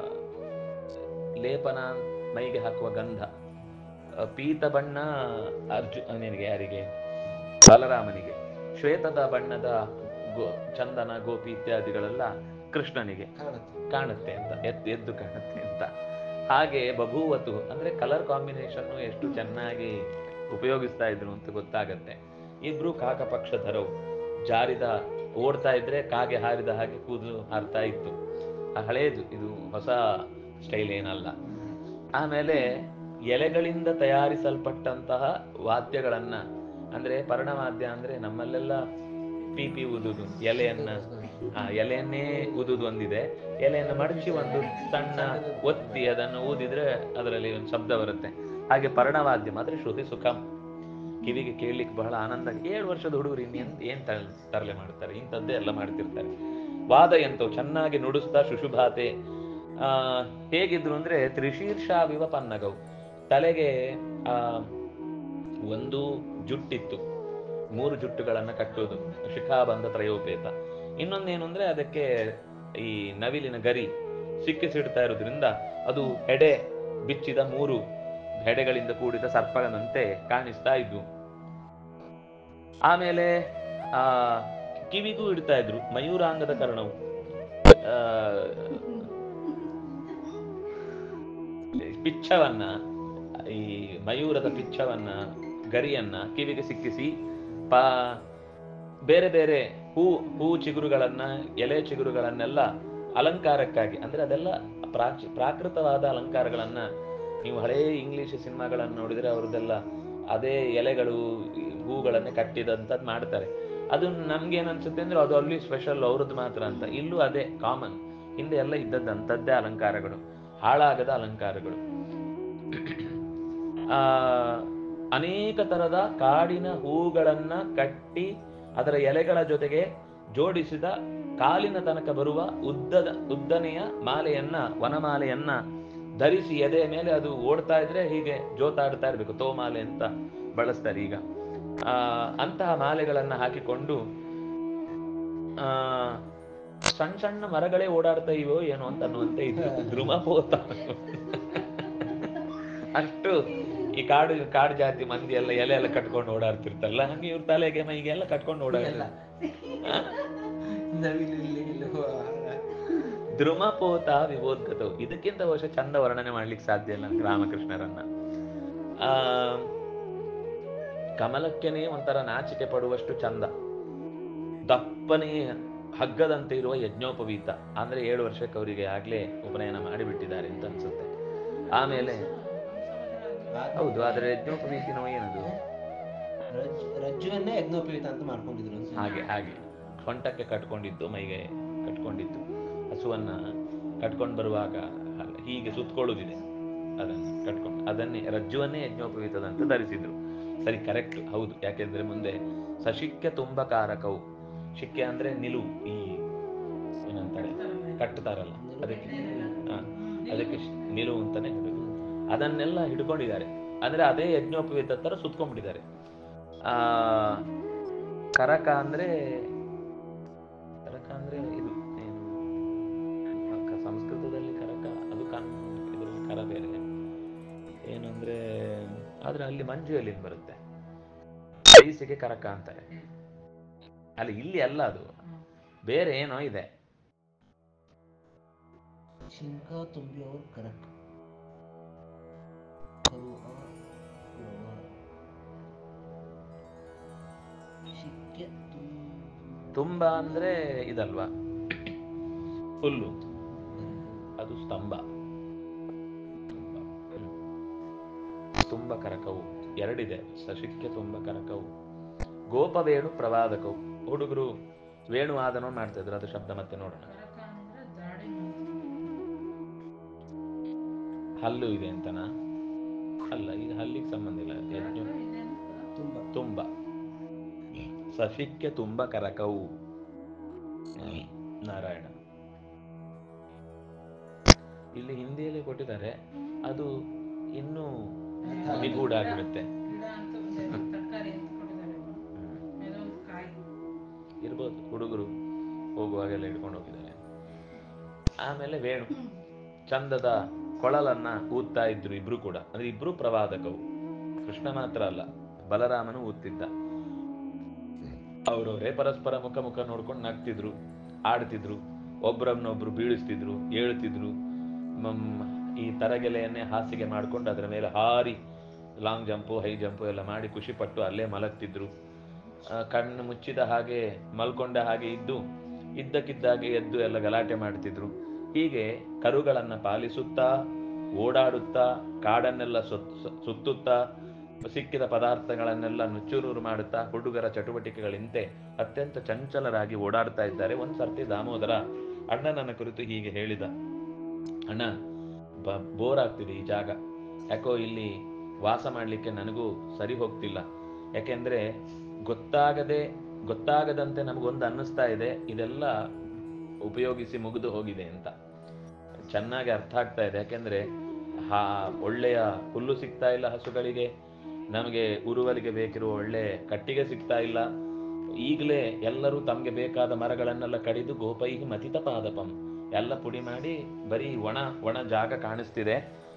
ಲೇಪನ ಮೈಗೆ ಹಾಕುವ ಗಂಧ ಆ, ಪೀತ ಬಣ್ಣ ಅರ್ಜು ನಿನಗೆ ಯಾರಿಗೆ ಬಲರಾಮನಿಗೆ ಶ್ವೇತದ ಬಣ್ಣದ ಗೋ ಚಂದನ ಗೋಪಿ ಇತ್ಯಾದಿಗಳೆಲ್ಲ ಕೃಷ್ಣನಿಗೆ ಕಾಣುತ್ತೆ ಕಾಣುತ್ತೆ ಅಂತ ಎದ್ದು ಎದ್ದು ಕಾಣುತ್ತೆ ಅಂತ ಹಾಗೆ ಬಭೂವತು ಅಂದ್ರೆ ಕಲರ್ ಕಾಂಬಿನೇಷನ್ ಎಷ್ಟು ಚೆನ್ನಾಗಿ ಉಪಯೋಗಿಸ್ತಾ ಇದ್ರು ಅಂತ ಗೊತ್ತಾಗತ್ತೆ ಇಬ್ರು ಕಾಕಪಕ್ಷಧರವು ಜಾರಿದ ಓಡ್ತಾ ಇದ್ರೆ ಕಾಗೆ ಹಾರಿದ ಹಾಗೆ ಕೂದಲು ಹಾರ್ತಾ ಇತ್ತು ಆ ಹಳೇದು ಇದು ಹೊಸ ಸ್ಟೈಲ್ ಏನಲ್ಲ ಆಮೇಲೆ ಎಲೆಗಳಿಂದ ತಯಾರಿಸಲ್ಪಟ್ಟಂತಹ ವಾದ್ಯಗಳನ್ನ ಅಂದ್ರೆ ಪರ್ಣವಾದ್ಯ ಅಂದ್ರೆ ನಮ್ಮಲ್ಲೆಲ್ಲ ಪೀಪಿ ಊದುದು ಎಲೆಯನ್ನ ಆ ಎಲೆಯನ್ನೇ ಊದುದು ಒಂದಿದೆ ಎಲೆಯನ್ನು ಮಡಚಿ ಒಂದು ಸಣ್ಣ ಒತ್ತಿ ಅದನ್ನು ಊದಿದ್ರೆ ಅದರಲ್ಲಿ ಒಂದು ಶಬ್ದ ಬರುತ್ತೆ ಹಾಗೆ ಪರ್ಣವಾದ್ಯ ಮಾತ್ರ ಶ್ರುತಿ ಸುಖಂ ಕಿವಿಗೆ ಕೇಳಲಿಕ್ಕೆ ಬಹಳ ಆನಂದ ಏಳು ವರ್ಷದ ಹುಡುಗರು ಇನ್ನೇನ್ ಏನ್ ತರ- ತರಲೆ ಮಾಡ್ತಾರೆ ಇಂಥದ್ದೇ ಎಲ್ಲ ಮಾಡ್ತಿರ್ತಾರೆ ವಾದ ಎಂತೋ ಚೆನ್ನಾಗಿ ನುಡಿಸ್ತಾ ಶುಶುಭಾತೆ ಆ ಹೇಗಿದ್ರು ಅಂದ್ರೆ ತ್ರಿಶೀರ್ಷ ವಿವಪನ್ನಗವು ತಲೆಗೆ ಆ ಒಂದು ಜುಟ್ಟಿತ್ತು ಮೂರು ಜುಟ್ಟುಗಳನ್ನ ಕಟ್ಟುವುದು ಶಿಖಾಬಂಧ ತ್ರಯೋಪೇತ ಇನ್ನೊಂದೇನು ಅಂದ್ರೆ ಅದಕ್ಕೆ ಈ ನವಿಲಿನ ಗರಿ ಸಿಕ್ಕಿಸಿಡ್ತಾ ಇರೋದ್ರಿಂದ ಅದು ಎಡೆ ಬಿಚ್ಚಿದ ಮೂರು ಹೆಡೆಗಳಿಂದ ಕೂಡಿದ ಸರ್ಪನಂತೆ ಕಾಣಿಸ್ತಾ ಇದ್ವು ಆಮೇಲೆ ಆ ಕಿವಿಗೂ ಇಡ್ತಾ ಇದ್ರು ಮಯೂರಾಂಗದ ಕರ್ಣವು ಆ, ಪಿಚ್ಚವನ್ನ ಈ ಮಯೂರದ ಪಿಚ್ಚವನ್ನ ಗರಿಯನ್ನ ಕಿವಿಗೆ ಸಿಕ್ಕಿಸಿ ಪಾ ಬೇರೆ ಬೇರೆ ಹೂ ಹೂ ಚಿಗುರುಗಳನ್ನ ಎಲೆ ಚಿಗುರುಗಳನ್ನೆಲ್ಲ ಅಲಂಕಾರಕ್ಕಾಗಿ ಅಂದ್ರೆ ಅದೆಲ್ಲ ಪ್ರಾಚಿ ಪ್ರಾಕೃತವಾದ ಅಲಂಕಾರಗಳನ್ನ ನೀವು ಹಳೇ ಇಂಗ್ಲಿಷ್ ಸಿನಿಮಾಗಳನ್ನು ನೋಡಿದ್ರೆ ಅವ್ರದ್ದೆಲ್ಲ ಅದೇ ಎಲೆಗಳು ಈ ಹೂಗಳನ್ನೇ ಕಟ್ಟಿದಂಥದ್ದು ಮಾಡ್ತಾರೆ ಅದು ನಮ್ಗೇನ್ ಅನ್ಸುತ್ತೆ ಅಂದ್ರೆ ಅದು ಅಲ್ಲಿ ಸ್ಪೆಷಲ್ ಅವ್ರದ್ದು ಮಾತ್ರ ಅಂತ ಇಲ್ಲೂ ಅದೇ ಕಾಮನ್ ಹಿಂದೆ ಎಲ್ಲ ಇದ್ದದ್ದಂಥದ್ದೇ ಅಲಂಕಾರಗಳು ಹಾಳಾಗದ ಅಲಂಕಾರಗಳು ಆ ಅನೇಕ ತರದ ಕಾಡಿನ ಹೂಗಳನ್ನ ಕಟ್ಟಿ ಅದರ ಎಲೆಗಳ ಜೊತೆಗೆ ಜೋಡಿಸಿದ ಕಾಲಿನ ತನಕ ಬರುವ ಉದ್ದದ ಉದ್ದನೆಯ ಮಾಲೆಯನ್ನ ವನಮಾಲೆಯನ್ನ ಧರಿಸಿ ಎದೆಯ ಮೇಲೆ ಅದು ಓಡ್ತಾ ಇದ್ರೆ ಹೀಗೆ ಜೋತಾಡ್ತಾ ಇರ್ಬೇಕು ತೋಮಾಲೆ ಅಂತ ಬಳಸ್ತಾರೆ ಈಗ ಆ ಅಂತಹ ಮಾಲೆಗಳನ್ನ ಹಾಕಿಕೊಂಡು ಆ ಸಣ್ಣ ಸಣ್ಣ ಮರಗಳೇ ಓಡಾಡ್ತಾ ಇವೋ ಏನೋ ಅಂತ ಅನ್ನುವಂತೆ ಇದ್ರು ಧ್ರುಮಪೋತ ಅಷ್ಟು ಈ ಕಾಡು ಕಾಡು ಜಾತಿ ಮಂದಿ ಎಲ್ಲ ಎಲೆ ಎಲ್ಲ ಕಟ್ಕೊಂಡು ಓಡಾಡ್ತಿರ್ತಲ್ಲ ಹಂಗೆ ಇವ್ರ ತಲೆಗೆ ಮೈಗೆ ಎಲ್ಲ ಕಟ್ಕೊಂಡು ಎಲ್ಲ ಓಡಾಡ್ತಾರೆ ನವಿಲಿಲ್ಲಿ ಧ್ರುಮಪೋತ ವಿಬೋದ್ಗತವು ಇದಕ್ಕಿಂತ ವರ್ಷ ಚಂದ ವರ್ಣನೆ ಮಾಡ್ಲಿಕ್ಕೆ ಸಾಧ್ಯ ಇಲ್ಲ ರಾಮಕೃಷ್ಣರನ್ನ ಆ ಕಮಲಕ್ಕೆನೇ ಒಂಥರ ನಾಚಿಕೆ ಪಡುವಷ್ಟು ಚಂದ ದಪ್ಪನೇ ಹಗ್ಗದಂತೆ ಇರುವ ಯಜ್ಞೋಪವೀತ ಅಂದ್ರೆ ಏಳು ವರ್ಷಕ್ಕೆ ಅವರಿಗೆ ಆಗ್ಲೇ ಉಪನಯನ ಮಾಡಿಬಿಟ್ಟಿದ್ದಾರೆ ಅಂತ ಅನ್ಸುತ್ತೆ ಆಮೇಲೆ ಹೌದು ಆದ್ರೆ ಯಜ್ಞೋಪವೀತಿನೋ ಏನದು ರಜ್ಜು ರಜ್ಜುವನ್ನೇ ಯಜ್ಞೋಪವೀತ ಅಂತ ಮಾಡ್ಕೊಂಡಿದ್ರು ಅನ್ಸುತ್ತೆ. ಹಾಗೆ ಹಾಗೆ ಸೊಂಟಕ್ಕೆ ಕಟ್ಕೊಂಡಿದ್ದು ಮೈಗೆ ಕಟ್ಕೊಂಡಿದ್ದು ಹಸುವನ್ನ ಕಟ್ಕೊಂಡು ಬರುವಾಗ ಅಲ್ಲ, ಹೀಗೆ ಸುತ್ಕೊಳ್ಳುದಿದೆ ಅದನ್ನು ಕಟ್ಕೊಂಡು ಅದನ್ನೇ ರಜ್ಜುವನ್ನೇ ಯಜ್ಞೋಪವೀತದಂತ ಧರಿಸಿದ್ರು ಸರಿ ಕರೆಕ್ಟ್ ಹೌದು ಯಾಕೆಂದ್ರೆ ಮುಂದೆ ಸಶಿಕ್ಯ ತುಂಬಕಾರಕವು ಶಿಕ್ಯ ಅಂದ್ರೆ ನಿಲುವು ಈ ಏನಂತಾರೆ ಕಟ್ಟುತ್ತಾರಲ್ಲ ಅದಕ್ಕೆ ಹಾ, ಅದಕ್ಕೆ ಶ್- ನಿಲುವು ಅಂತಾನೆ ಹೇಳುದು ಅದನ್ನೆಲ್ಲ ಹಿಡ್ಕೊಂಡಿದ್ದಾರೆ ಅಂದ್ರೆ ಅದೇ ಯಜ್ಞೋಪವೀತ ತರ ಸುತ್ಕೊಂಡ್ಬಿಟ್ಟಿದ್ದಾರೆ ಆ ಕರಕ ಅಂದ್ರೆ ಕರಕ ಅಂದ್ರೆ ಇದು ಏನು ಕ- ಸಂಸ್ಕೃತದಲ್ಲಿ ಕರಕ ಅದು ಕನ್ ಇದರಲ್ಲಿ ಕರ ಬೇರೆ ಏನಂದ್ರೆ ಆದ್ರೆ ಅಲ್ಲಿ ಮಂಜು ಎಲ್ಲಿಂದ ಬರುತ್ತೆ ಬೇಸಿಗೆ ಕರಕ ಅಂತಾರೆ ಅಲ್ಲಿ ಇಲ್ಲಿ ಅಲ್ಲ ಅದು ಬೇರೆ ಏನೋ ಇದೆ ಶಿಂಕ ತುಂಬಿ ಅವ್ರ ಕರಕ್ ಕರು ಆ ಯವ್ವ. ಶಿಕ್ಯ ತುಂಬ ತುಂಬ ಅಂದ್ರೆ ಇದಲ್ವಾ ಹುಲ್ಲು ಅದು ಸ್ತಂಭ ಹ್ಮ್. ತುಂಬ ಕರಕವು ಎರಡಿದೆ ಸಶಿಕ್ಯ ತುಂಬ ಕರಕವು ಗೋಪವೇಣು ಪ್ರವಾದಕವು ಹುಡುಗರು ವೇಣು ವಾದನ ಮಾಡ್ತಾ ಇದ್ರು ಅದು ಶಬ್ದ ಮತ್ತೆ ನೋಡೋಣ ಹಲ್ಲು ಇದೆ ಅಂತನಾ ಅಲ್ಲ ಇದು ಹಲ್ಲಿಗೆ ಸಂಬಂಧ ಇಲ್ಲ ಯಜ್ಞ ತುಂಬ ತುಂಬ ಸಶಿಕ್ಯ ತುಂಬ ಕರಕವು ನಾರಾಯಣ ಇಲ್ಲಿ ಹಿಂದಿಯಲ್ಲಿ ಕೊಟ್ಟಿದ್ದಾರೆ ಅದು ಇನ್ನೂ ನಿಗೂಢ ಆಗಿರುತ್ತೆ ಇರ್ಬೋದು ಹುಡುಗರು ಹೋಗುವಾಗೆಲ್ಲ ಹಿಡ್ಕೊಂಡು ಹೋಗಿದ್ದಾರೆ ಆಮೇಲೆ ವೇಣು ಚಂದದ ಕೊಳಲನ್ನ ಊದ್ತಾ ಇದ್ರು ಇಬ್ರು ಕೂಡ ಅಂದ್ರೆ ಇಬ್ರು ಪ್ರವಾದಕವು ಕೃಷ್ಣ ಮಾತ್ರ ಅಲ್ಲ ಬಲರಾಮನು ಊದ್ತಿದ್ದ ಅವರವರೇ ಪರಸ್ಪರ ಮುಖ ಮುಖ ನೋಡ್ಕೊಂಡು ನಗ್ತಿದ್ರು ಆಡ್ತಿದ್ರು ಒಬ್ರನ್ನೊಬ್ರು ಬೀಳಿಸ್ತಿದ್ರು ಏಳ್ತಿದ್ರು ಮಮ್, ಈ ತರಗೆಲೆಯನ್ನೇ ಹಾಸಿಗೆ ಮಾಡ್ಕೊಂಡು ಅದರ ಮೇಲೆ ಹಾರಿ ಲಾಂಗ್ ಜಂಪು ಹೈ ಜಂಪು ಎಲ್ಲ ಮಾಡಿ ಖುಷಿ ಪಟ್ಟು ಅಲ್ಲೇ ಮಲಗ್ತಿದ್ರು ಆ, ಕಣ್ಣು ಮುಚ್ಚಿದ ಹಾಗೆ ಮಲ್ಕೊಂಡ ಹಾಗೆ ಇದ್ದು ಇದ್ದಕ್ಕಿದ್ದಾಗೆ ಎದ್ದು ಎಲ್ಲ ಗಲಾಟೆ ಮಾಡ್ತಿದ್ರು ಹೀಗೆ ಕರುಗಳನ್ನ ಪಾಲಿಸುತ್ತಾ ಓಡಾಡುತ್ತಾ ಕಾಡನ್ನೆಲ್ಲ ಸುತ್- ಸು- ಸುತ್ತುತ್ತಾ ಸಿಕ್ಕಿದ ಪದಾರ್ಥಗಳನ್ನೆಲ್ಲ ನುಚ್ಚುನೂರು ಮಾಡುತ್ತಾ ಹುಡುಗರ ಚಟುವಟಿಕೆಗಳಿಂತೆ ಅತ್ಯಂತ ಚಂಚಲರಾಗಿ ಓಡಾಡ್ತಾ ಇದ್ದಾರೆ ಒಂದ್ ಸರ್ತಿ ದಾಮೋದರ ಅಣ್ಣನನ್ನ ಕುರಿತು ಹೀಗೆ ಹೇಳಿದ ಅಣ್ಣ ಬ ಬೋರ್ ಆಗ್ತಿದೆ ಈ ಜಾಗ ಯಾಕೋ ಇಲ್ಲಿ ವಾಸ ಮಾಡ್ಲಿಕ್ಕೆ ನನಗೂ ಸರಿ ಹೋಗ್ತಿಲ್ಲ ಯಾಕೆಂದ್ರೆ ಗೊತ್ತಾಗದೆ ಗೊತ್ತಾಗದಂತೆ ನಮಗೊಂದು ಅನ್ನಿಸ್ತಾ ಇದೆ ಇದೆಲ್ಲ ಉಪಯೋಗಿಸಿ ಮುಗಿದು ಹೋಗಿದೆ ಅಂತ ಚೆನ್ನಾಗಿ ಅರ್ಥ ಆಗ್ತಾ ಇದೆ ಯಾಕೆಂದ್ರೆ ಹಾ ಒಳ್ಳೆಯ ಹುಲ್ಲು ಸಿಗ್ತಾ ಇಲ್ಲ ಹಸುಗಳಿಗೆ ನಮಗೆ ಉರುವಲಿಗೆ ಬೇಕಿರುವ ಒಳ್ಳೆ ಕಟ್ಟಿಗೆ ಸಿಗ್ತಾ ಇಲ್ಲ ಈಗಲೇ ಎಲ್ಲರೂ ತಮಗೆ ಬೇಕಾದ ಮರಗಳನ್ನೆಲ್ಲ ಕಡಿದು ಗೋಪೈಹಿ ಮತಿತ ಪಾದಪಂ ಎಲ್ಲ ಪುಡಿ ಮಾಡಿ ಬರೀ ಒಣ ಒಣ ಜಾಗ ಕಾಣಿಸ್ತಿದೆ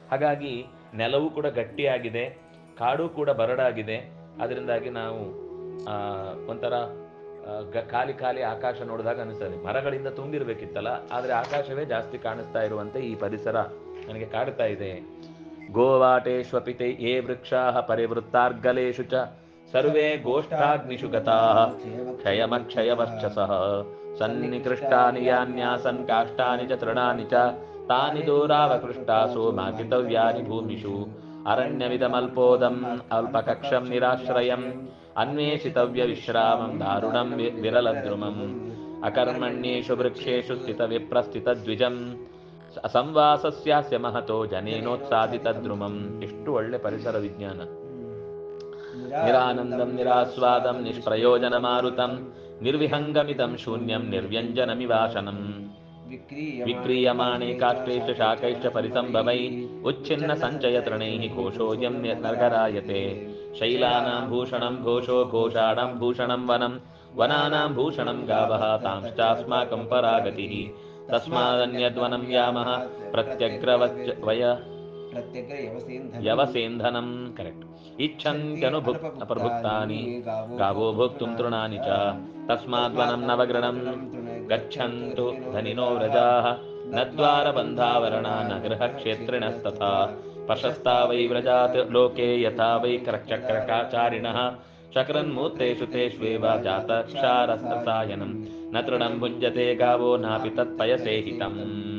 ಹಾಗಾಗಿ ನೆಲವು ಕೂಡ ಗಟ್ಟಿಯಾಗಿದೆ ಕಾಡು ಕೂಡ ಬರಡಾಗಿದೆ ಅದರಿಂದಾಗಿ ನಾವು ಆ, ಒಂಥರ ಆ, ಗ- ಖಾಲಿ ಖಾಲಿ ಆಕಾಶ ನೋಡಿದಾಗ ಅನಿಸ್ತದೆ ಮರಗಳಿಂದ ತುಂಬಿರ್ಬೇಕಿತ್ತಲ್ಲ ಆದ್ರೆ ಆಕಾಶವೇ ಜಾಸ್ತಿ ಕಾಣಿಸ್ತಾ ಇರುವಂತೆ ಈ ಪರಿಸರ ನನಗೆ ಕಾಡ್ತಾ ಇದೆ ಗೋವಾಟೇಶ್ವಪಿತೆ ಯೇ ವೃಕ್ಷಾ ಪರಿವೃತ್ತಾರ್ಗಲೇಶು ಚ ಸರ್ವೇ ಗೋಷ್ಠಾಗ್ನಿಷು ಗತಾಃ ಕ್ಷಯಮಕ್ಷಯವರ್ಚಸಃ ಸನ್ನಿಕೃಷ್ಟಾನಿ ಯಾನ್ಯಾಸನ್ ಕಾಷ್ಟಾನಿ ಚ ತೃಣಾನಿ ಚ ತಾನಿ ದೂರಾವಕೃಷ್ಟಾಸು ಮಾಕಿತವ್ಯಾನಿ ಭೂಮಿಷು ಅರಣ್ಯವಿದಮಲ್ಪೋದಂ ಅಲ್ಪಕಕ್ಷಂ ನಿರಾಶ್ರಯಂ ಅನ್ವೇಷಿತವ್ಯ ವಿಶ್ರಾಮಂ ದಾರುಣಂ ವಿ- ವಿರಲದ್ರುಮಂ ಅಕರ್ಮಣ್ಯೇಷು ವೃಕ್ಷೇಷು ಸ್ಥಿತ ವಿಪ್ರಸ್ಥಿತ ದ್ವಿಜಂ ಸಂವಾಸಸ್ಯಾಸ್ಯ ಮಹತೋ ಜನೇನೋತ್ಸಾದಿತದ್ರುಮಂ ಎಷ್ಟು ಒಳ್ಳೆ ಪರಿಸರ ವಿಜ್ಞಾನ ನಿರಾನಂದಂ ನಿರಾಸ್ವಾದಂ ನಿಷ್ಪ್ರಯೋಜನ ಮಾರುತಂ ನಿರ್ವಿಹಂಗಮಿದಂ ಶೂನ್ಯಂ ನಿರ್ವ್ಯಂಜನಮಿವಾಶನಂ ವಿಕ್ರಿಯಮಾಣೆ ಕಾಷ್ಟೈಶ್ಚ ಶಾಕೈಶ್ಚ ಪರಿಸಂಭವೈ ಉಚ್ಛಿನ್ನ ಸಂಚಯ ತೃಣೈಃ ಕೋಶೋऽयं ನಗರಾಯತೆ ಶೈಲಾನಾಂ ಭೂಷಣಂ ಘೋಷೋ ಘೋಷಾಣಂ ಭೂಷಣಂ ವನಂ ವನಾನಾಂ ಭೂಷಣಂ ಗಾವಃ ತಾಂಶ್ಚಾಸ್ಮಾಕಂ ಪರಾಗತಿಃ ತಸ್ಮಾದನ್ಯದ್ವನಂ ಯಾಮಃ ಪ್ರತ್ಯಗ್ರವಚ್ಚ ವಯ ಪ್ರತ್ಯಗ್ರ ಯವಸೇಂಧನ ಯವಸೇಂಧನಂ ಕರೆಕ್ಟ್ ಇಚ್ಛಂತ್ಯನುಭುಕ್ ಪ್ರಭುಕ್ತಾನಿ ಗಾವೋ ಭೋಕ್ತುಂ ತೃಣಾನಿ ಚ ತಸ್ಮಾದ್ವನಂ ನವಗೃಣಂ ಗಚ್ಚಂತು ಧನಿನೋ ವ್ರಜಾಃ ನ ದ್ವಾರಬಂಧಾವರಣ ನ ಗೃಹಕ್ಷೇತ್ರಿಣಸ್ತಥಾ ಪ್ರಶಸ್ತಾ ವೈ ವ್ರಜಾತ್ ಲೋಕೆ ಯಥಾ ವೈ ಚಕ್ರಕಾಚಾರಿಣಃ ಚಕ್ರನ್ಮೂರ್ತೇಷು ತೇಷ್ವೇವ ಜಾತ ಕ್ಷಾರಸಾಯನಂ ನ ತೃಣಂ ಭುಂಜತೆ ಗಾವೋ ನಾಪಿ ತತ್ಪಯಸೇಹಿತಂ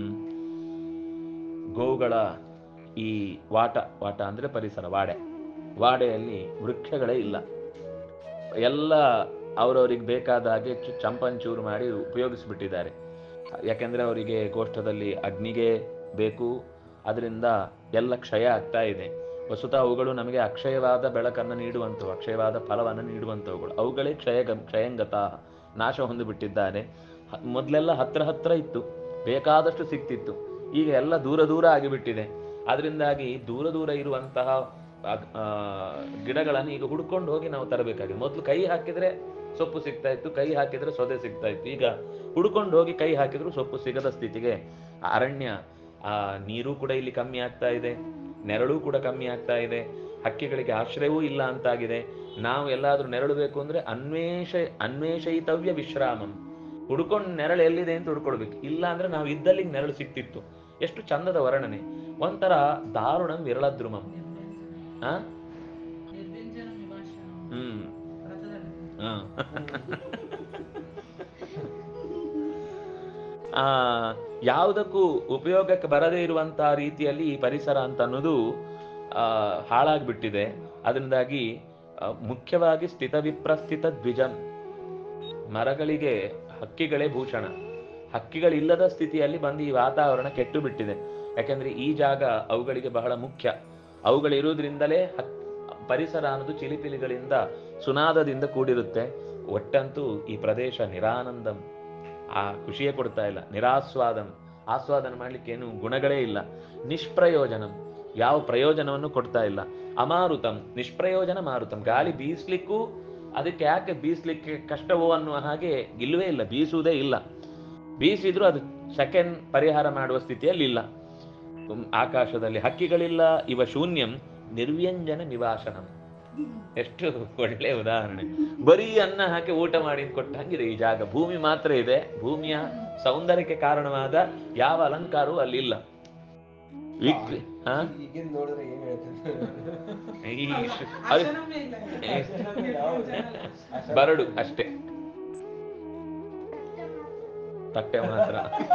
ಗೋವುಗಳ ಈ ವಾಟ ವಾಟ ಅಂದ್ರೆ ಪರಿಸರ ವಾಡೆ ವಾಡೆಯಲ್ಲಿ ವೃಕ್ಷಗಳೇ ಇಲ್ಲ ಎಲ್ಲ ಅವರವರಿಗೆ ಬೇಕಾದ ಹಾಗೆ ಚು- ಚಂಪಂಚೂರು ಮಾಡಿ ಉಪಯೋಗಿಸ್ಬಿಟ್ಟಿದ್ದಾರೆ ಯಾಕೆಂದ್ರೆ ಅವರಿಗೆ ಗೋಷ್ಠದಲ್ಲಿ ಅಗ್ನಿಗೆ ಬೇಕು ಅದರಿಂದ ಎಲ್ಲ ಕ್ಷಯ ಆಗ್ತಾ ಇದೆ ವಸುತ ಅವುಗಳು ನಮಗೆ ಅಕ್ಷಯವಾದ ಬೆಳಕನ್ನು ನೀಡುವಂಥವು ಅಕ್ಷಯವಾದ ಫಲವನ್ನು ನೀಡುವಂಥವುಗಳು ಅವುಗಳೇ ಕ್ಷಯ ಕ್ಷಯಂಗತ ನಾಶ ಹೊಂದಿಬಿಟ್ಟಿದ್ದಾರೆ ಹ- ಮೊದಲೆಲ್ಲ ಹತ್ರ ಹತ್ರ ಇತ್ತು ಬೇಕಾದಷ್ಟು ಸಿಕ್ತಿತ್ತು ಈಗ ಎಲ್ಲ ದೂರ ದೂರ ಆಗಿಬಿಟ್ಟಿದೆ ಅದರಿಂದಾಗಿ ದೂರ ದೂರ ಇರುವಂತಹ ಅಗ್- ಆ, ಗಿಡಗಳನ್ನು ಈಗ ಹುಡ್ಕೊಂಡು ಹೋಗಿ ನಾವು ತರಬೇಕಾಗಿದೆ ಮೊದಲು ಕೈ ಹಾಕಿದ್ರೆ ಸೊಪ್ಪು ಸಿಗ್ತಾ ಇತ್ತು ಕೈ ಹಾಕಿದ್ರೆ ಸೊದೆ ಸಿಗ್ತಾ ಇತ್ತು ಈಗ ಹುಡ್ಕೊಂಡು ಹೋಗಿ ಕೈ ಹಾಕಿದ್ರು ಸೊಪ್ಪು ಸಿಗದ ಸ್ಥಿತಿಗೆ ಅರಣ್ಯ ಆ ನೀರು ಕೂಡ ಇಲ್ಲಿ ಕಮ್ಮಿ ಆಗ್ತಾ ಇದೆ ನೆರಳು ಕೂಡ ಕಮ್ಮಿ ಆಗ್ತಾ ಇದೆ ಹಕ್ಕಿಗಳಿಗೆ ಆಶ್ರಯವೂ ಇಲ್ಲ ಅಂತಾಗಿದೆ ನಾವು ಎಲ್ಲಾದ್ರೂ ನೆರಳು ಬೇಕು ಅಂದ್ರೆ ಅನ್ವೇಷ ಅನ್ವೇಷಯಿತವ್ಯ ವಿಶ್ರಾಮಂ ಹುಡ್ಕೊಂಡು ನೆರಳು ಎಲ್ಲಿದೆ ಅಂತ ಹುಡ್ಕೊಳ್ಬೇಕು ಇಲ್ಲ ಅಂದ್ರೆ ನಾವು ಇದ್ದಲ್ಲಿ ನೆರಳು ಸಿಕ್ತಿತ್ತು ಎಷ್ಟು ಚಂದದ ವರ್ಣನೆ ಒಂಥರ ದಾರುಣಂ ವಿರಳದ್ರುಮಂ ಆ ಹ್ಮ್ ಹಾ. ಆ ಯಾವುದಕ್ಕೂ ಉಪಯೋಗಕ್ಕೆ ಬರದೇ ಇರುವಂತಹ ರೀತಿಯಲ್ಲಿ ಈ ಪರಿಸರ ಅಂತ ಅನ್ನೋದು ಆ ಹಾಳಾಗ್ಬಿಟ್ಟಿದೆ ಅದರಿಂದಾಗಿ ಆ, ಮುಖ್ಯವಾಗಿ ಸ್ಥಿತ ವಿಪ್ರಸ್ಥಿತ ದ್ವಿಜಂ ಮರಗಳಿಗೆ ಹಕ್ಕಿಗಳೇ ಭೂಷಣ ಹಕ್ಕಿಗಳಿಲ್ಲದ ಸ್ಥಿತಿಯಲ್ಲಿ ಬಂದು ಈ ವಾತಾವರಣ ಕೆಟ್ಟು ಬಿಟ್ಟಿದೆ ಯಾಕೆಂದ್ರೆ ಈ ಜಾಗ ಅವುಗಳಿಗೆ ಬಹಳ ಮುಖ್ಯ ಅವುಗಳಿರುವುದರಿಂದಲೇ ಹಕ್- ಪರಿಸರ ಅನ್ನೋದು ಚಿಲಿಪಿಲಿಗಳಿಂದ ಸುನಾದದಿಂದ ಕೂಡಿರುತ್ತೆ ಒಟ್ಟಂತೂ ಈ ಪ್ರದೇಶ ನಿರಾನಂದಂ ಆ ಖುಷಿಯೇ ಕೊಡ್ತಾ ಇಲ್ಲ ನಿರಾಸ್ವಾದಂ ಆಸ್ವಾದನ ಮಾಡ್ಲಿಕ್ಕೆ ಏನು ಗುಣಗಳೇ ಇಲ್ಲ ನಿಷ್ಪ್ರಯೋಜನಂ ಯಾವ ಪ್ರಯೋಜನವನ್ನು ಕೊಡ್ತಾ ಇಲ್ಲ ಅಮಾರುತಂ ನಿಷ್ಪ್ರಯೋಜನ ಮಾರುತಂ ಗಾಳಿ ಬೀಸ್ಲಿಕ್ಕೂ ಅದಕ್ಕೆ ಯಾಕೆ ಬೀಸ್ಲಿಕ್ಕೆ ಕಷ್ಟವೋ ಅನ್ನುವ ಹಾಗೆ ಇಲ್ಲವೇ ಇಲ್ಲ ಬೀಸುವುದೇ ಇಲ್ಲ ಬೀಸಿದ್ರು ಅದು ಸೆಕೆಂಡ್ ಪರಿಹಾರ ಮಾಡುವ ಸ್ಥಿತಿಯಲ್ಲಿ ಇಲ್ಲ ಉಮ್, ಆಕಾಶದಲ್ಲಿ ಹಕ್ಕಿಗಳಿಲ್ಲ ಇವ ಶೂನ್ಯಂ ನಿರ್ವ್ಯಂಜನ ನಿವಾಸನಂ ಎಷ್ಟು ಒಳ್ಳೆ ಉದಾಹರಣೆ ಬರೀ ಅನ್ನ ಹಾಕಿ ಊಟ ಮಾಡಿ ಕೊಟ್ಟ ಹಂಗಿದೆ ಈ ಜಾಗ ಭೂಮಿ ಮಾತ್ರ ಇದೆ ಭೂಮಿಯ ಸೌಂದರ್ಯಕ್ಕೆ ಕಾರಣವಾದ ಯಾವ ಅಲಂಕಾರವೂ ಅಲ್ಲಿಲ್ಲ ವಿಕ್ರಿ ಹಾ ಈಗಿನ ನೋಡಿದ್ರೆ ಏನ್ ಹೇಳ್ತಾರೆ ಈ ಶ- ಅದು ಬರಡು ಅಷ್ಟೇ ತಟ್ಟೆ ಮಾತ್ರ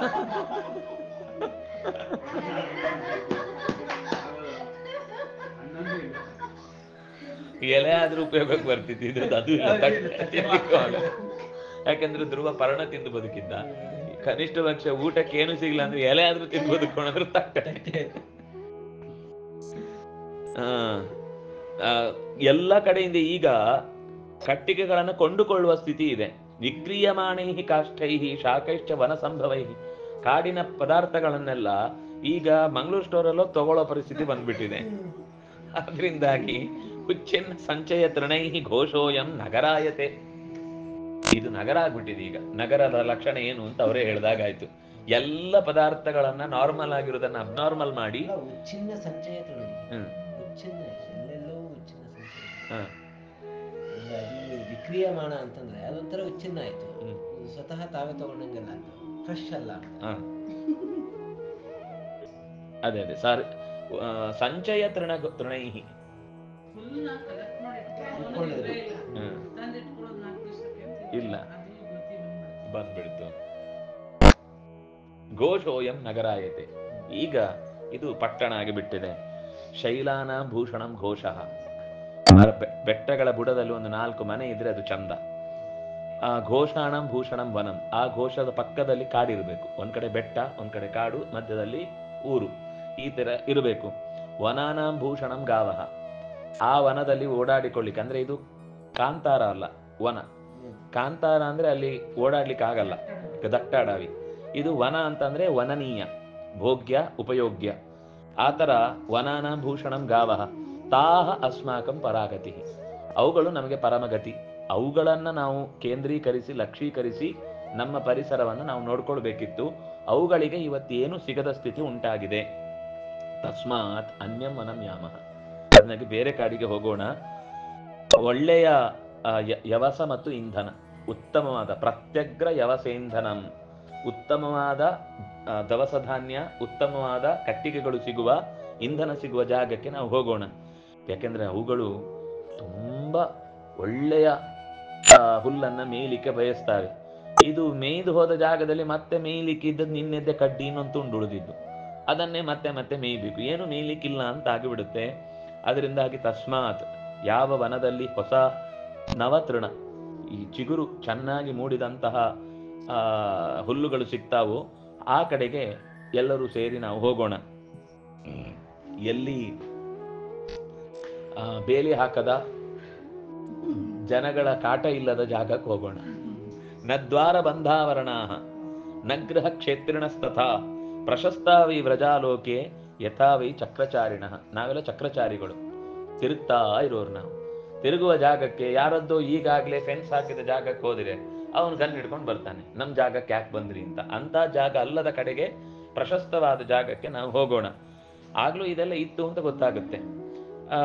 ಎಲೆ ಆದ್ರೂ ಉಪಯೋಗಕ್ಕೆ ಬರ್ತಿತ್ತು ಇದ್ರದ್ದು ಅದು ಇಲ್ಲ ತಟ್ಟೆ ತಿನ್ಲಿಕ್ಕೂ ಆಗಲ್ಲ. ಯಾಕಂದ್ರೆ ಧ್ರುವ ಪರ್ಣ ತಿಂದು ಬದುಕಿದ್ದ ಕನಿಷ್ಠ ಪಕ್ಷ ಊಟಕ್ಕೆ ಏನು ಸಿಗ್ಲಿಲ್ಲ ಅಂದ್ರೆ ಎಲೆ ಆದ್ರೂ ತಿಂದು ಬದುಕೊಂಡ್ರೆ ತಟ್ಟೆ ಆ, ಆ, ಎಲ್ಲ ಕಡೆಯಿಂದ ಈಗ ಕಟ್ಟಿಗೆಗಳನ್ನು ಕೊಂಡುಕೊಳ್ಳುವ ಸ್ಥಿತಿ ಇದೆ ವಿಕ್ರಿಯಮಾಣೈ ಕಾಷ್ಠೈ ಶಾಕೈಶ್ಚ ವನ ಸಂಭವೈ ಕಾಡಿನ ಪದಾರ್ಥಗಳನ್ನೆಲ್ಲ ಈಗ ಮಂಗಳೂರು ಸ್ಟೋರ್ ಅಲ್ಲೋ ತಗೊಳ್ಳೋ ಪರಿಸ್ಥಿತಿ ಬಂದ್ಬಿಟ್ಟಿದೆ ಅದರಿಂದಾಗಿ ಹುಚ್ಚಿನ ಸಂಚಯ ತೃಣೈ ಘೋಷೋಯಂ ನಗರಾಯತೆ ಇದು ನಗರ ಆಗ್ಬಿಟ್ಟಿದೆ ಈಗ ನಗರದ ಲಕ್ಷಣ ಏನು ಅಂತ ಅವರೇ ಹೇಳ್ದಾಗಾಯ್ತು ಎಲ್ಲ ಪದಾರ್ಥಗಳನ್ನ ನಾರ್ಮಲ್ ಆಗಿರೋದನ್ನ ಅಬ್ನಾರ್ಮಲ್ ಮಾಡಿ ಅಲ್ಲ, ಉಚ್ಛಿನ್ನ ಸಂಚಯ ತೃಣ ಹ್ಮ್ ಉಚ್ಛಿನ್ನ ಎಲ್ಲೆಲ್ಲೋ ಉಚ್ಛಿನ್ನ ಸಂಚಯ ಹ, ಅಂದ್ರೆ ಅದು ವಿಕ್ರಿಯಮಾಣ ಅಂತಂದ್ರೆ ಅದೊಂಥರ ಉಚ್ಛಿನ್ನ ಆಯ್ತು ಹ್ಮ್. ಇದು ಸ್ವತಃ ತಾವೇ ತಗೊಂಡಂಗೆಲ್ಲ ಫ್ರೆಶ್ ಅಲ್ಲ ಹ. ಅದೇ ಅದೇ ಸಾರಿ ಆ, ಸಂಚಯ ತೃಣ ತೃಣೈಹಿ ಫುಲ್ನ ಕಲೆಕ್ಟ್ ಮಾಡಿ ಇಟ್ಕೊಂಡಿದ್ರು. ಹ್ಮ್. ತಂದಿಟ್ಕೊಳ್ಳೋದು ನಾಲ್ಕು ದಿವಸಕ್ಕೆ ಅಂತ ಇಲ್ಲ. ಅದು ಗತಿ ಬಂದ್ಬಿಡ್ತು. ಬಂದ್ಬಿಡ್ತು ಘೋಷೋಯಂ ನಗರಾಯತೆ ಈಗ ಇದು ಪಟ್ಟಣ ಆಗಿಬಿಟ್ಟಿದೆ ಶೈಲಾನ ಭೂಷಣಂ ಘೋಷಃ ಮರ ಬೆ- ಬೆಟ್ಟಗಳ ಬುಡದಲ್ಲಿ ಒಂದು ನಾಲ್ಕು ಮನೆ ಇದ್ರೆ ಅದು ಚಂದ ಆ ಘೋಷಾಣಂ ಭೂಷಣಂ ವನಂ ಆ ಘೋಷದ ಪಕ್ಕದಲ್ಲಿ ಕಾಡಿರಬೇಕು ಒಂದ್ ಕಡೆ ಬೆಟ್ಟ ಒಂದ್ ಕಡೆ ಕಾಡು ಮಧ್ಯದಲ್ಲಿ ಊರು ಈ ತರ ಇರಬೇಕು ವನಾನಾಂ ಭೂಷಣಂ ಗಾವಹ ಆ ವನದಲ್ಲಿ ಓಡಾಡಿಕೊಳ್ಳಿಕ್ಕೆ ಅಂದ್ರೆ ಇದು ಕಾಂತಾರ ಅಲ್ಲ ವನ ಕಾಂತಾರ ಅಂದ್ರೆ ಅಲ್ಲಿ ಓಡಾಡ್ಲಿಕ್ಕೆ ಆಗಲ್ಲ ದಟ್ಟಾಡಾವಿ ಇದು ವನ ಅಂತಂದ್ರೆ ವನನೀಯ ಭೋಗ್ಯ ಉಪಯೋಗ್ಯ ಆತರ ವನಾನ ಭೂಷಣಂ ಗಾವಹ ತಾಹ ಅಸ್ಮಾಕಂ ಪರಾಗತಿ ಅವುಗಳು ನಮಗೆ ಪರಮಗತಿ ಅವುಗಳನ್ನ ನಾವು ಕೇಂದ್ರೀಕರಿಸಿ ಲಕ್ಷೀಕರಿಸಿ ನಮ್ಮ ಪರಿಸರವನ್ನು ನಾವು ನೋಡ್ಕೊಳ್ಬೇಕಿತ್ತು ಅವುಗಳಿಗೆ ಇವತ್ತೇನು ಸಿಗದ ಸ್ಥಿತಿ ಉಂಟಾಗಿದೆ ತಸ್ಮಾತ್ ಅನ್ಯಂ ವನಂ ಯಾಮಃ ಅದನ್ನಾಗಿ ಬೇರೆ ಕಾಡಿಗೆ ಹೋಗೋಣ ಒಳ್ಳೆಯ ಆ, ಯ- ಯವಸ ಮತ್ತು ಇಂಧನ ಉತ್ತಮವಾದ ಪ್ರತ್ಯಗ್ರ ಯವಸೇಂಧನಂ ಉತ್ತಮವಾದ ಆ, ದವಸ ಧಾನ್ಯ ಉತ್ತಮವಾದ ಕಟ್ಟಿಗೆಗಳು ಸಿಗುವ ಇಂಧನ ಸಿಗುವ ಜಾಗಕ್ಕೆ ನಾವು ಹೋಗೋಣ ಯಾಕೆಂದ್ರೆ ಅವುಗಳು ತುಂಬಾ ಒಳ್ಳೆಯ ಆ, ಹುಲ್ಲನ್ನ ಮೇಯ್ಲಿಕ್ಕೆ ಬಯಸ್ತವೆ ಇದು ಮೇಯ್ದು ಹೋದ ಜಾಗದಲ್ಲಿ ಮತ್ತೆ ಮೇಯ್ಲಿಕ್ಕೆ ಇದ್ದದ್ದು ನಿನ್ನೆದ್ದೆ ಕಡ್ಡಿ ಇನ್ನೊಂದು ತುಂಡು ಉಳಿದಿದ್ದು ಅದನ್ನೇ ಮತ್ತೆ ಮತ್ತೆ ಮೇಯ್ಬೇಕು ಏನು ಮೇಯ್ಲಿಕ್ಕಿಲ್ಲ ಅಂತ ಆಗಿಬಿಡುತ್ತೆ ಅದರಿಂದಾಗಿ ತಸ್ಮಾತ್ ಯಾವ ವನದಲ್ಲಿ ಹೊಸ ನವತೃಣ ಈ ಚಿಗುರು ಚೆನ್ನಾಗಿ ಮೂಡಿದಂತಹ ಆ, ಹುಲ್ಲುಗಳು ಸಿಗ್ತಾವೋ ಆ ಕಡೆಗೆ ಎಲ್ಲರೂ ಸೇರಿ ನಾವು ಹೋಗೋಣ ಎಲ್ಲಿ ಆ, ಬೇಲಿ ಹಾಕದ ಜನಗಳ ಕಾಟ ಇಲ್ಲದ ಜಾಗಕ್ಕೆ ಹೋಗೋಣ ನದ್ವಾರ ಬಂಧಾವರಣಾ ನಗ್ರಹ ಕ್ಷೇತ್ರಿಣಸ್ತಥಾ ಪ್ರಶಸ್ತಾವಿ ವ್ರಜಾಲೋಕೆ ಯಥಾವೈ ಚಕ್ರಚಾರಿಣ ನಾವೆಲ್ಲ ಚಕ್ರಚಾರಿಗಳು ತಿರುಗ್ತಾ ಇರೋರು ನಾವು ತಿರುಗುವ ಜಾಗಕ್ಕೆ ಯಾರದ್ದೋ ಈಗಾಗಲೇ ಫೆನ್ಸ್ ಹಾಕಿದ ಜಾಗಕ್ಕೆ ಹೋದ್ರೆ ಅವನು ಗನ್ ಹಿಡ್ಕೊಂಡು ಬರ್ತಾನೆ ನಮ್ ಜಾಗಕ್ಕೆ ಯಾಕೆ ಬಂದ್ರಿ ಅಂತ ಅಂತ ಜಾಗ ಅಲ್ಲದ ಕಡೆಗೆ ಪ್ರಶಸ್ತವಾದ ಜಾಗಕ್ಕೆ ನಾವು ಹೋಗೋಣ ಆಗ್ಲೂ ಇದೆಲ್ಲ ಇತ್ತು ಅಂತ ಗೊತ್ತಾಗುತ್ತೆ ಆ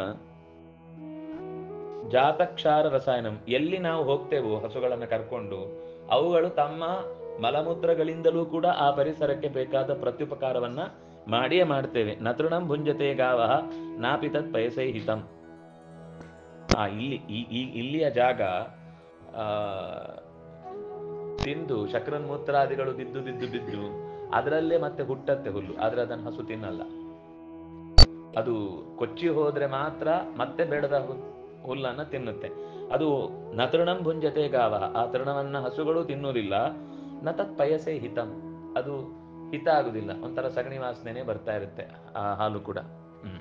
ಜಾತಕ್ಷಾರ ರಸಾಯನಂ ಎಲ್ಲಿ ನಾವು ಹೋಗ್ತೇವೋ ಹಸುಗಳನ್ನ ಕರ್ಕೊಂಡು ಅವುಗಳು ತಮ್ಮ ಮಲಮೂತ್ರಗಳಿಂದಲೂ ಕೂಡ ಆ ಪರಿಸರಕ್ಕೆ ಬೇಕಾದ ಪ್ರತ್ಯುಪಕಾರವನ್ನ ಮಾಡಿಯೇ ಮಾಡ್ತೇವೆ ನತೃಣಂ ಭುಂಜತೆ ಗಾವಹ ನಾಪಿ ತತ್ ಪಯಸೈ ಹಿತಂ ಆ ಇಲ್ಲಿ ಈ ಈ- ಇಲ್ಲಿಯ ಜಾಗ ಆ ತಿಂದು ಶಕ್ರನ್ಮೂತ್ರಾದಿಗಳು ಬಿದ್ದು ಬಿದ್ದು ಬಿದ್ದು ಅದರಲ್ಲೇ ಮತ್ತೆ ಹುಟ್ಟತ್ತೆ ಹುಲ್ಲು ಆದ್ರೆ ಅದನ್ನು ಹಸು ತಿನ್ನಲ್ಲ ಅದು ಕೊಚ್ಚಿ ಹೋದ್ರೆ ಮಾತ್ರ ಮತ್ತೆ ಬೆಳೆದ ಹು- ಹುಲ್ಲನ್ನ ತಿನ್ನುತ್ತೆ ಅದು ನತೃಣಂ ಭುಂಜತೆ ಗಾವ ಆ ತೃಣವನ್ನ ಹಸುಗಳು ತಿನ್ನುವುದಿಲ್ಲ ನ ತತ್ ಪಯಸೆ ಹಿತಂ ಅದು ಹಿತ ಆಗುದಿಲ್ಲ ಒಂಥರ ಸಗಣಿ ವಾಸನೆನೆ ಬರ್ತಾ ಇರುತ್ತೆ ಆ ಹಾಲು ಕೂಡ ಹ್ಮ್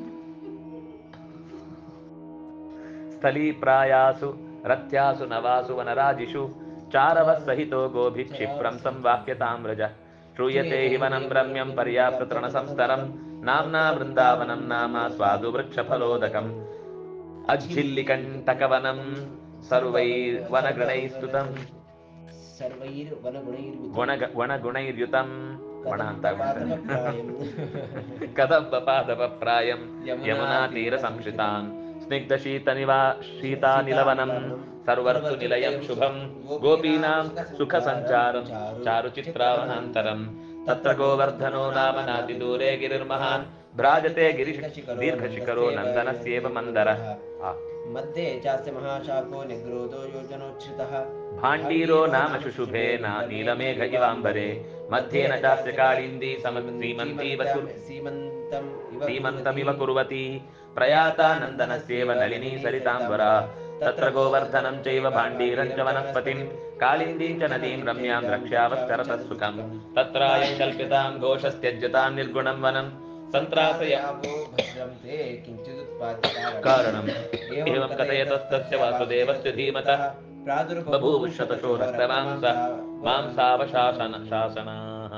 ಸ್ಥಳೀ ಪ್ರಾಯಾಸು ರಥ್ಯಾಸು ನವಾಸು ವನರಾಜಿಷು ಚಾರವ ಸಹಿತೋ ಗೋಭಿ ಕ್ಷಿಪ್ರಂ ಸಂವಾಕ್ಯತಾಮ್ರಜ ಶ್ರೂಯತೆ ಹಿವನಂ ರಮ್ಯಂ ಪರ್ಯಾಪ್ತ ತೃಣ ಸಂಸ್ತರಂ ನಾಮ್ನಾ ವೃಂದಾವನಂ ನಾಮ ಸ್ವಾದು ವೃಕ್ಷ ಫಲೋದಕಂ ಅಜ್ಜಿಲ್ಲಿಕಂಟಕವನಂ ಸರ್ವೈರ್ವನಗಣೈಸ್ತುತಂ ಸರ್ವೈರ್ ವನಗುಣೈರ್ಯುತ ಗುಣ ವನಗುಣೈರ್ಯುತಂ ವನ ಅಂತ ಕದಂಬಪಾದಪಪ್ರಾಯಂ. ಕದಂಬ ಪಾದಪ ಪ್ರಾಯಂ ಯಮುನಾ ತೀರ ಸಂಶ್ರಿತಾನ್ ಸ್ನಿಗ್ಧ ಶೀತ ನಿವಾ ಶೀತಾನಿಲವನಂ ಸರ್ವರ್ತು ನಿಲಯಂ ಶುಭಂ ಗೋಪೀನಾಂ ಸುಖ ಸಂಚಾರಂ ಚಾರು ಚಿತ್ರಾವನಾಂತರಂ ತತ್ರ ಗೋವರ್ಧನೋ ನಾಮ ನಾತಿ ದೂರೇ ಗಿರಿರ್ಮಹಾನ್ ಭ್ರಾಜತೆ ಗಿರಿ ದೀರ್ಘಶಿಖರೋ ನಂದನಸ್ಯೇವ ಮಂದರ ಆ. ಮಧ್ಯೆ ಚಾಸ್ಯ ಮಹಾಶಾಖೋ ನಿಗ್ರೋಧೋ ಯೋಜನೋಚ್ಛ್ರಿತಃ ಭಾಂಡೀರೋ ನಾಮ ಶುಶುಭೆ ನಾ ನೀಲಮೇಘ ಇವಾಂಬರೆ ಮಧ್ಯೇನ ಚಾಸ್ಯ ಕಾಳಿಂದಿ ಸಮ ಸೀಮಂತೀವ ಕುರು ಸೀಮಂತಂ ಇವ ಸೀಮಂತಮಿವ ಕುರುವತಿ ಪ್ರಯಾತಾ ನಂದನಸ್ಯೇವ ನಳಿನಿ ಸರಿತಾಂಬರ ತತ್ರ ಗೋವರ್ಧನಂ ಚೈವ ಭಾಂಡೀರಂ ಚ ವನಸ್ಪತಿಂ ಕಾಳಿಂದೀಂ ಚ ನದೀಂ ರಮ್ಯಾಂ ರಕ್ಷ್ಯಾವಶ್ಚರತ ಸುಖಂ ತತ್ರಾಯಂ ಕಲ್ಪಿತಾಂ ಘೋಷಸ್ತ್ಯಜ್ಯತಾಂ ನಿರ್ಗುಣಂ ವನಂ ಸಂತ್ರಾಸಯ ಯಾವೋ ಭದ್ರಂ ತೇ ಕಿಂಚಿದುತ್ಪಾದ್ಯ ಕಾರಣಂ ಏವಂ ಕಥಯತಸ್ತಸ್ಯ ವಾಸುದೇವಸ್ಯ ಧೀಮತಃ ಪ್ರಾದುರ್ಬಭೂವ ಬಭೂವ ಶತಶೋ ರಕ್ತಮಾಂಸ ಮಾಂಸಾವಶಾಸನ ಶಾಸನಾಃ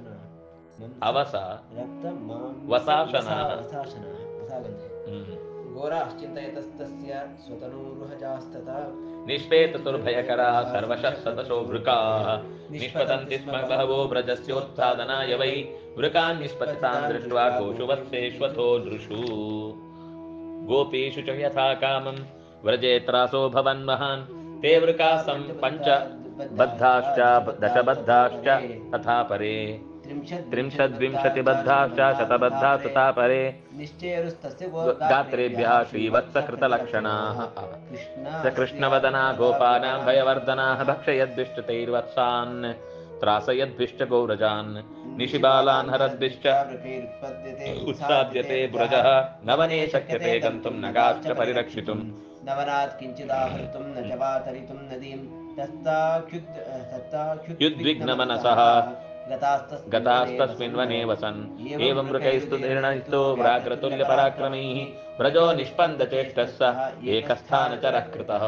ಅವಸ ರಕ್ತ ಮಾಂ ವಸಾಶನಾಃ. ವಸಾಶನಾಃ ವಸಾಗಂಧೆ ಹ್ಮ್. घोराश्चिन्तयतस्तस्य स्वतनूरुहजास्तथा निष्पेततुर्भयकरा सर्वशः सतशो वृकाः निष्पतन्ति स्म बहवो व्रजस्योत्सादनाय वै वृकान् निष्पतितान् दृष्ट्वा गोषुवत्सेष्वथो दृशु गोपीषु च यथा कामं व्रजे त्रासो भवन् महान् ते वृका सं पञ्च बद्धाश्च दशबद्धाश्च तथा परे त्रिंशद्विंशतिबद्धाश्च शतबद्धा तथा परे निश्चयरुस्तस्य गात्रेभ्यः श्रीवत्सकृतलक्षणाः स कृष्णवदना गोपानां भयवर्धनाः भक्षयद्भिष्टतैर्वत्सान् त्रासयद्भिश्च गौरजान् निशिबालान् हरद्भिश्च उत्साद्यते पुरजः नवने शक्यते गन्तुं नगाश्च परिरक्षितुम् नवनात् किञ्चिदाहर्तुं न च वा तरितुं नदीं तस्ताख्युद् तस्ताख्युद् युद्विग्नमनसः गतास्तस्मिन् वने वसन् एवं मृगैस्तु निर्णयितो व्राग्रतुल्यपराक्रमैः व्रजो निष्पन्दचेष्टः सः एकस्थानचरः कृतः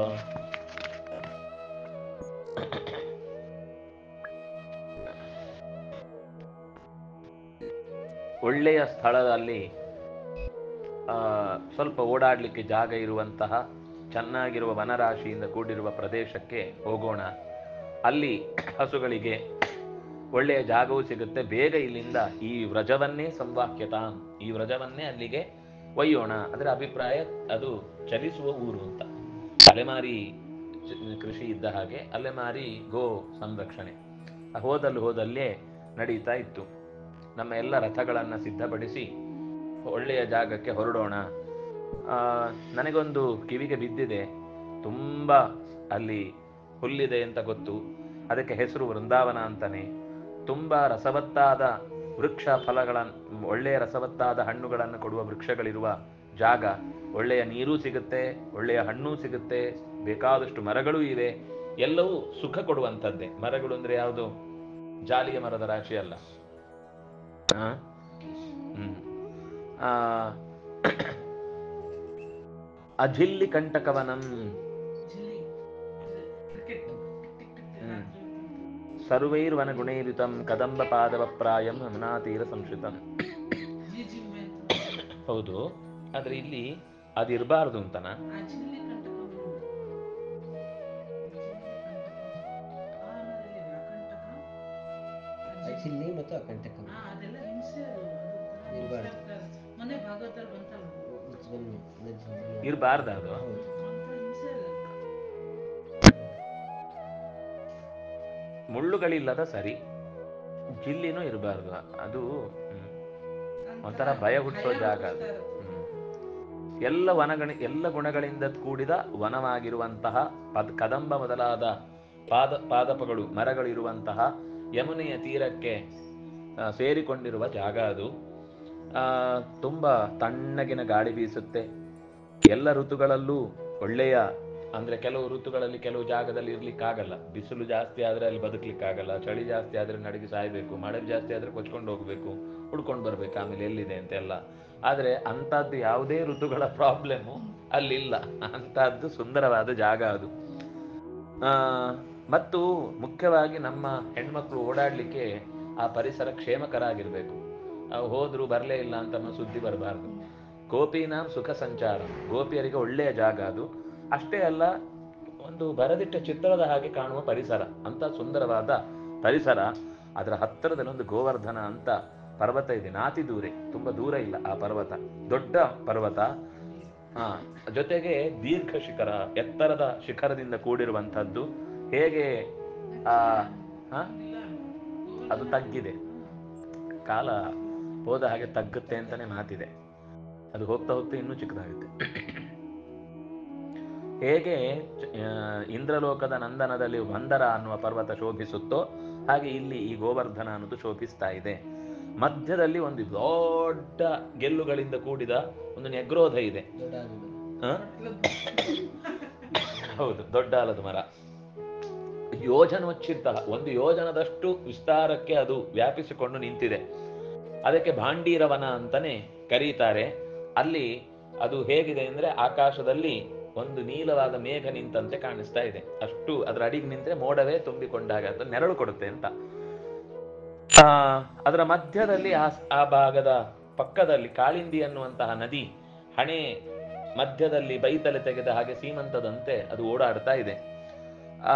ಒಳ್ಳೆಯ ಸ್ಥಳದಲ್ಲಿ ಆ, ಸ್ವಲ್ಪ ಓಡಾಡಲಿಕ್ಕೆ ಜಾಗ ಇರುವಂತಹ ಚೆನ್ನಾಗಿರುವ ವನರಾಶಿಯಿಂದ ಕೂಡಿರುವ ಪ್ರದೇಶಕ್ಕೆ ಹೋಗೋಣ ಅಲ್ಲಿ ಹಸುಗಳಿಗೆ ಒಳ್ಳೆಯ ಜಾಗವೂ ಸಿಗುತ್ತೆ ಬೇಗ ಇಲ್ಲಿಂದ ಈ ವ್ರಜವನ್ನೇ ಸಂವಾಕ್ಯತಾಂ ಈ ವ್ರಜವನ್ನೇ ಅಲ್ಲಿಗೆ ಒಯ್ಯೋಣ ಅದರ ಅಭಿಪ್ರಾಯ ಅದು ಚಲಿಸುವ ಊರು ಅಂತ ಅಲೆಮಾರಿ ಚ- ಕೃಷಿ ಇದ್ದ ಹಾಗೆ ಅಲೆಮಾರಿ ಗೋ ಸಂರಕ್ಷಣೆ ಹೋದಲ್ಲಿ ಹೋದಲ್ಲೇ ನಡೀತಾ ಇತ್ತು ನಮ್ಮ ಎಲ್ಲ ರಥಗಳನ್ನು ಸಿದ್ಧಪಡಿಸಿ ಒಳ್ಳೆಯ ಜಾಗಕ್ಕೆ ಹೊರಡೋಣ ಆ, ನನಗೊಂದು ಕಿವಿಗೆ ಬಿದ್ದಿದೆ ತುಂಬ ಅಲ್ಲಿ ಹುಲ್ಲಿದೆ ಅಂತ ಗೊತ್ತು ಅದಕ್ಕೆ ಹೆಸರು ವೃಂದಾವನ ಅಂತಾನೆ ತುಂಬ ರಸವತ್ತಾದ ವೃಕ್ಷ ಫಲಗಳನ್ನು ಒಳ್ಳೆಯ ರಸವತ್ತಾದ ಹಣ್ಣುಗಳನ್ನು ಕೊಡುವ ವೃಕ್ಷಗಳಿರುವ ಜಾಗ ಒಳ್ಳೆಯ ನೀರು ಸಿಗುತ್ತೆ ಒಳ್ಳೆಯ ಹಣ್ಣು ಸಿಗುತ್ತೆ ಬೇಕಾದಷ್ಟು ಮರಗಳೂ ಇವೆ ಎಲ್ಲವೂ ಸುಖ ಕೊಡುವಂಥದ್ದೇ ಮರಗಳು ಅಂದ್ರೆ ಯಾವುದು ಜಾಲಿಯ ಮರದ ರಾಶಿ ಅಲ್ಲ ಆ? ಹ್ಮ್. ಆ, ಅಜಿಲ್ಲಿ ಕಂಟಕವನಂ ಚಿಲ್ಲಿ ಕ್ರಿಕೆಟ್ ಟಿಕ್ ಟಿಕ್ ಹ್ಮ್. ಟಿಕ್ ಸರ್ವೈರ್ವನಗುಣೈರಿತಂ ಕದಂಬ ಪಾದವ ಪ್ರಾಯಂ ಯಮುನಾತೀರ ಸಂಶ್ರಿತಂ ಜಿ ಜಿ ಮೇ ಅಂತ. ಹೌದು ಆದ್ರೆ ಇಲ್ಲಿ ಅದಿರಬಾರ್ದು ಅಂತನ ಆ ಚಿಲ್ಲಿ ಕಂಟಕ ಉಂಟು. ಆಮೇಲೆ ವ್ಯಾಕಂಟಕ ಅಜ್ಜಿ- ಚಿಲ್ಲಿ ಮತ್ತು ಅಕಂಟಕ ಆ, ಅದೆಲ್ಲ ಹಿಂಸೆ ಅದು. ಅದು ಇರ್ಬಾರ್ದು. ಹಿಂಸೆ ಆಗ್ತದೆ. ಮೊನ್ನೆ ಭಾಗವತಲ್ಲಿ ಬಂತಲ್ಲ ಇರಬಾರ್ದ ಅದು ಹೌದು. ಅಂತ ಹಿಂಸೆ ಅಲ್ಲ. ಮುಳ್ಳುಗಳಿಲ್ಲದ ಸರಿ ಜಿಲ್ಲಿನೂ ಇರಬಾರ್ದು ಅದು ಹ್ಮ್. ಅಂತ ಒಂಥರ ಭಯ ಹುಟ್ಟಿಸೋ ಭಯ ಜಾಗ ಅದು. ಹುಟ್ಟಿಸ್ತಾ ಇರುತ್ತೆ. ಹ್ಮ್. ಎಲ್ಲ ವನಗಣಿ ಎಲ್ಲ ಗುಣಗಳಿಂದ ಕೂಡಿದ ವನವಾಗಿರುವಂತಹ ಪದ್ ಕದಂಬ ಮೊದಲಾದ ಪಾದ ಪಾದಪಗಳು ಮರಗಳಿರುವಂತಹ ಯಮುನೆಯ ತೀರಕ್ಕೆ ಆ, ಸೇರಿಕೊಂಡಿರುವ ಜಾಗ ಅದು ಆ, ತುಂಬಾ ತಣ್ಣಗಿನ ಗಾಳಿ ಬೀಸುತ್ತೆ ಎಲ್ಲ ಋತುಗಳಲ್ಲೂ ಒಳ್ಳೆಯ ಅಂದ್ರೆ ಕೆಲವು ಋತುಗಳಲ್ಲಿ ಕೆಲವು ಜಾಗದಲ್ಲಿ ಇರ್ಲಿಕ್ಕಾಗಲ್ಲ ಬಿಸಿಲು ಜಾಸ್ತಿ ಆದ್ರೆ ಅಲ್ಲಿ ಬದುಕ್ಲಿಕ್ಕಾಗಲ್ಲ ಚಳಿ ಜಾಸ್ತಿ ಆದ್ರೆ ನಡಗಿ ಸಾಯ್ಬೇಕು ಮಳೆ ಜಾಸ್ತಿ ಆದ್ರೆ ಕೊಚ್ಕೊಂಡು ಹೋಗ್ಬೇಕು ಹುಡ್ಕೊಂಡು ಬರ್ಬೇಕು ಆಮೇಲೆ ಎಲ್ಲಿದೆ ಅಂತೆಲ್ಲ ಆದ್ರೆ ಅಂಥದ್ದು ಯಾವುದೇ ಋತುಗಳ ಪ್ರಾಬ್ಲಮ್ಮು ಅಲ್ಲಿಲ್ಲ ಅಂಥದ್ದು ಸುಂದರವಾದ ಜಾಗ ಅದು ಆ, ಮತ್ತು ಮುಖ್ಯವಾಗಿ ನಮ್ಮ ಹೆಣ್ಮಕ್ಳು ಓಡಾಡ್ಲಿಕ್ಕೆ ಆ ಪರಿಸರ ಕ್ಷೇಮಕರ ಆಗಿರ್ಬೇಕು ಅವು ಹೋದ್ರು ಬರಲೇ ಇಲ್ಲ ಅಂತ ಅನ್ನೋ ಸುದ್ದಿ ಬರಬಾರ್ದು ಗೋಪಿನಾಂ ಸುಖ ಸಂಚಾರ ಗೋಪಿಯರಿಗೆ ಒಳ್ಳೆಯ ಜಾಗ ಅದು ಅಷ್ಟೇ ಅಲ್ಲ ಒಂದು ಬರದಿಟ್ಟ ಚಿತ್ರದ ಹಾಗೆ ಕಾಣುವ ಪರಿಸರ ಅಂತ ಸುಂದರವಾದ ಪರಿಸರ ಅದರ ಹತ್ತಿರದಲ್ಲಿ ಒಂದು ಗೋವರ್ಧನ ಅಂತ ಪರ್ವತ ಇದೆ ನಾತಿ ದೂರೆ ತುಂಬಾ ದೂರ ಇಲ್ಲ ಆ ಪರ್ವತ ದೊಡ್ಡ ಪರ್ವತ ಆ ಜೊತೆಗೆ ದೀರ್ಘ ಶಿಖರ ಎತ್ತರದ ಶಿಖರದಿಂದ ಕೂಡಿರುವಂತಹದ್ದು ಹೇಗೆ ಆ ಹ? ಅದು ತಗ್ಗಿದೆ ಕಾಲ ಹೋದ ಹಾಗೆ ತಗ್ಗುತ್ತೆ ಅಂತಾನೆ ಮಾತಿದೆ ಅದು ಹೋಗ್ತಾ ಹೋಗ್ತಾ ಇನ್ನೂ ಚಿಕ್ಕದಾಗುತ್ತೆ ಹೇಗೆ ಆ, ಇಂದ್ರಲೋಕದ ನಂದನದಲ್ಲಿ ಮಂದರ ಅನ್ನುವ ಪರ್ವತ ಶೋಭಿಸುತ್ತೋ ಹಾಗೆ ಇಲ್ಲಿ ಈ ಗೋವರ್ಧನ ಅನ್ನೋದು ಶೋಭಿಸ್ತಾ ಇದೆ ಮಧ್ಯದಲ್ಲಿ ಒಂದು ದೊಡ್ಡ ಗೆಲ್ಲುಗಳಿಂದ ಕೂಡಿದ ಒಂದು ನೆಗ್ರೋಧ ಇದೆ ದೊಡ್ಡ ಆಲದ. ಹ? ಹೌದು ದೊಡ್ಡ ಆಲದ ಮರ ಯೋಜನೋಚ್ಚಿತ ಒಂದು ಯೋಜನದಷ್ಟು ವಿಸ್ತಾರಕ್ಕೆ ಅದು ವ್ಯಾಪಿಸಿಕೊಂಡು ನಿಂತಿದೆ ಅದಕ್ಕೆ ಭಾಂಡೀರವನ ಅಂತಾನೆ ಕರೀತಾರೆ ಅಲ್ಲಿ ಅದು ಹೇಗಿದೆ ಅಂದ್ರೆ ಆಕಾಶದಲ್ಲಿ ಒಂದು ನೀಲವಾದ ಮೇಘ ನಿಂತಂತೆ ಕಾಣಿಸ್ತಾ ಇದೆ ಅಷ್ಟು ಅದರ ಅಡಿಗೆ ನಿಂತ್ರೆ ಮೋಡವೇ ತುಂಬಿಕೊಂಡಾಗ ಅದು ನೆರಳು ಕೊಡುತ್ತೆ ಅಂತ ಆ ಅದರ ಮಧ್ಯದಲ್ಲಿ ಆ ಆ ಭಾಗದ ಪಕ್ಕದಲ್ಲಿ ಕಾಳಿಂದಿ ಅನ್ನುವಂತಹ ನದಿ ಹಣೆ ಮಧ್ಯದಲ್ಲಿ ಬೈತಲೆ ತೆಗೆದ ಹಾಗೆ ಸೀಮಂತದಂತೆ ಅದು ಓಡಾಡ್ತಾ ಇದೆ ಆ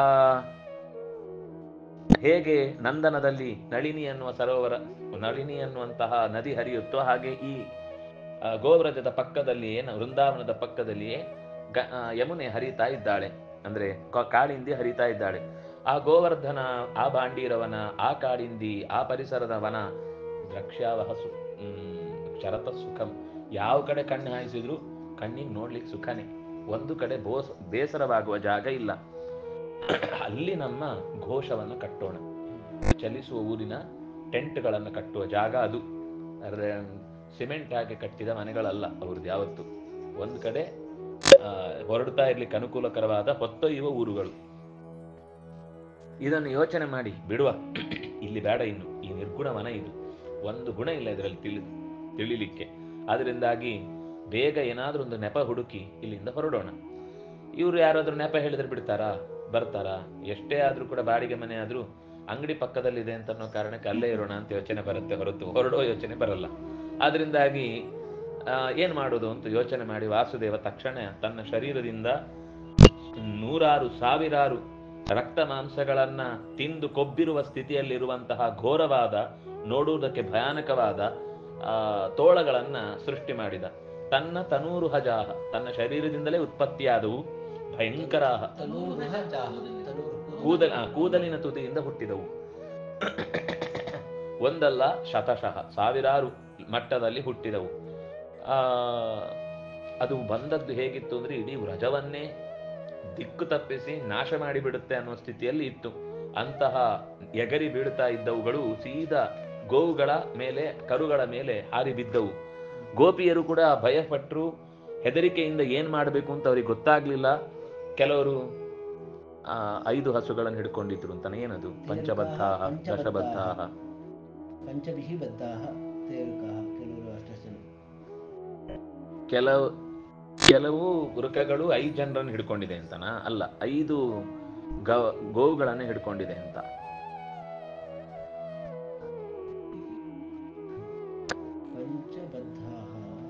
ಹೇಗೆ ನಂದನದಲ್ಲಿ ನಳಿನಿ ಎನ್ನುವ ಸರೋವರ ನಳಿನಿ ಎನ್ನುವಂತಹ ನದಿ ಹರಿಯುತ್ತೋ ಹಾಗೆ ಈ ಆ, ಗೋವ್ರಜದ ಪಕ್ಕದಲ್ಲಿಯೇ ನ- ವೃಂದಾವನದ ಪಕ್ಕದಲ್ಲಿಯೇ ಗ- ಆ, ಯಮುನೆ ಹರಿತಾ ಇದ್ದಾಳೆ ಅಂದ್ರೆ ಕ- ಕಾಳಿಂದಿ ಹರಿತಾ ಇದ್ದಾಳೆ ಆ ಗೋವರ್ಧನ ಆ ಬಾಂಡೀರವನ ಆ ಕಾಳಿಂದಿ ಆ ಪರಿಸರದ ವನ ದ್ರಕ್ಷ್ಯಾವಹಸು ಹ್ಮ್ ಶರತ ಸುಖಂ ಯಾವ ಕಡೆ ಕಣ್ಣು ಹಾಯಿಸಿದ್ರು ಕಣ್ಣಿಗೆ ನೋಡ್ಲಿಕ್ಕೆ ಸುಖನೇ ಒಂದು ಕಡೆ ಬೋಸ್ ಬೇಸರವಾಗುವ ಜಾಗ ಇಲ್ಲ ಅಲ್ಲಿ ನಮ್ಮ ಘೋಷವನ್ನು ಕಟ್ಟೋಣ ಚಲಿಸುವ ಊರಿನ ಟೆಂಟ್ಗಳನ್ನು ಕಟ್ಟುವ ಜಾಗ ಅದು ಅಂದ್ರೆ ಸಿಮೆಂಟ್ ಹಾಕಿ ಕಟ್ಟಿದ ಮನೆಗಳಲ್ಲ ಅವ್ರದ್ದು ಯಾವತ್ತು ಒಂದು ಕಡೆ ಆ, ಹೊರಡ್ತಾ ಇರ್ಲಿಕ್ಕೆ ಅನುಕೂಲಕರವಾದ ಹೊತ್ತೊಯ್ಯುವ ಊರುಗಳು ಇದನ್ನು ಯೋಚನೆ ಮಾಡಿ ಬಿಡುವ ಇಲ್ಲಿ ಬೇಡ ಇನ್ನು ಈ ನಿರ್ಗುಣ ಮನ ಇದು ಒಂದು ಗುಣ ಇಲ್ಲ ಇದರಲ್ಲಿ ತಿಳಿ ತಿಳಿಲಿಕ್ಕೆ ಅದರಿಂದಾಗಿ ಬೇಗ ಏನಾದ್ರೂ ಒಂದು ನೆಪ ಹುಡುಕಿ ಇಲ್ಲಿಂದ ಹೊರಡೋಣ ಇವ್ರು ಯಾರಾದ್ರೂ ನೆಪ ಹೇಳಿದ್ರೆ ಬಿಡ್ತಾರಾ ಬರ್ತಾರಾ ಎಷ್ಟೇ ಆದ್ರೂ ಕೂಡ ಬಾಡಿಗೆ ಮನೆ ಆದ್ರೂ ಅಂಗಡಿ ಪಕ್ಕದಲ್ಲಿದೆ ಅಂತ ಅನ್ನೋ ಕಾರಣಕ್ಕೆ ಅಲ್ಲೇ ಇರೋಣ ಅಂತ ಯೋಚನೆ ಬರುತ್ತೆ ಹೊರತು ಹೊರಡೋ ಯೋಚನೆ ಬರಲ್ಲ ಆದ್ರಿಂದಾಗಿ ಆ, ಏನ್ ಮಾಡೋದು ಅಂತ ಯೋಚನೆ ಮಾಡಿ ವಾಸುದೇವ ತಕ್ಷಣ ತನ್ನ ಶರೀರದಿಂದ ನೂರಾರು ಸಾವಿರಾರು ರಕ್ತ ಮಾಂಸಗಳನ್ನ ತಿಂದು ಕೊಬ್ಬಿರುವ ಸ್ಥಿತಿಯಲ್ಲಿರುವಂತಹ ಘೋರವಾದ ನೋಡುವುದಕ್ಕೆ ಭಯಾನಕವಾದ ಆ, ತೋಳಗಳನ್ನ ಸೃಷ್ಟಿ ಮಾಡಿದ ತನ್ನ ತನೂರು ಹಜಾಹ ತನ್ನ ಶರೀರದಿಂದಲೇ ಉತ್ಪತ್ತಿಯಾದವು ಭಯಂಕರ ತನೂರ್ಹ ಜಾಹ ತನೂರ್ ಕೂದಲ ಆ, ಕೂದಲಿನ ತುದಿಯಿಂದ ಹುಟ್ಟಿದವು ಒಂದಲ್ಲ ಶತಶಃ ಸಾವಿರಾರು ಮಟ್ಟದಲ್ಲಿ ಹುಟ್ಟಿದವು ಆ ಅದು ಬಂದದ್ದು ಹೇಗಿತ್ತು ಅಂದ್ರೆ ಇಡೀ ವ್ರಜವನ್ನೇ ದಿಕ್ಕು ತಪ್ಪಿಸಿ ನಾಶ ಮಾಡಿಬಿಡುತ್ತೆ ಅನ್ನೋ ಸ್ಥಿತಿಯಲ್ಲಿ ಇತ್ತು ಅಂತಹ ಎಗರಿ ಬೀಳ್ತಾ ಇದ್ದವುಗಳು ಸೀದಾ ಗೋವುಗಳ ಮೇಲೆ ಕರುಗಳ ಮೇಲೆ ಹಾರಿ ಬಿದ್ದವು ಗೋಪಿಯರು ಕೂಡ ಭಯಪಟ್ಟರು ಹೆದರಿಕೆಯಿಂದ ಏನ್ ಮಾಡಬೇಕು ಅಂತ ಅವ್ರಿಗೆ ಗೊತ್ತಾಗ್ಲಿಲ್ಲ ಕೆಲವರು ಆ ಐದು ಹಸುಗಳನ್ನು ಹಿಡ್ಕೊಂಡಿದ್ರು ಅಂತಾನೆ ಏನದು ಪಂಚಬದ್ಧ ದಶಬದ್ಧ ಪಂಚಭಿಃ ಬದ್ಧಾಃ ತೇರುಕಾಃ ಕೆಲವರು ಅಷ್ಟೇ ಜನ ಕೆಲವು ಕೆಲವು ವೃಕಗಳು ಐದು ಜನರನ್ನು ಹಿಡ್ಕೊಂಡಿದೆ ಅಂತನಾ ಅಲ್ಲ ಐದು ಗೋ ಗೋವುಗಳನ್ನು ಹಿಡ್ಕೊಂಡಿದೆ ಅಂತ ಪಂಚಬದ್ಧಾಃ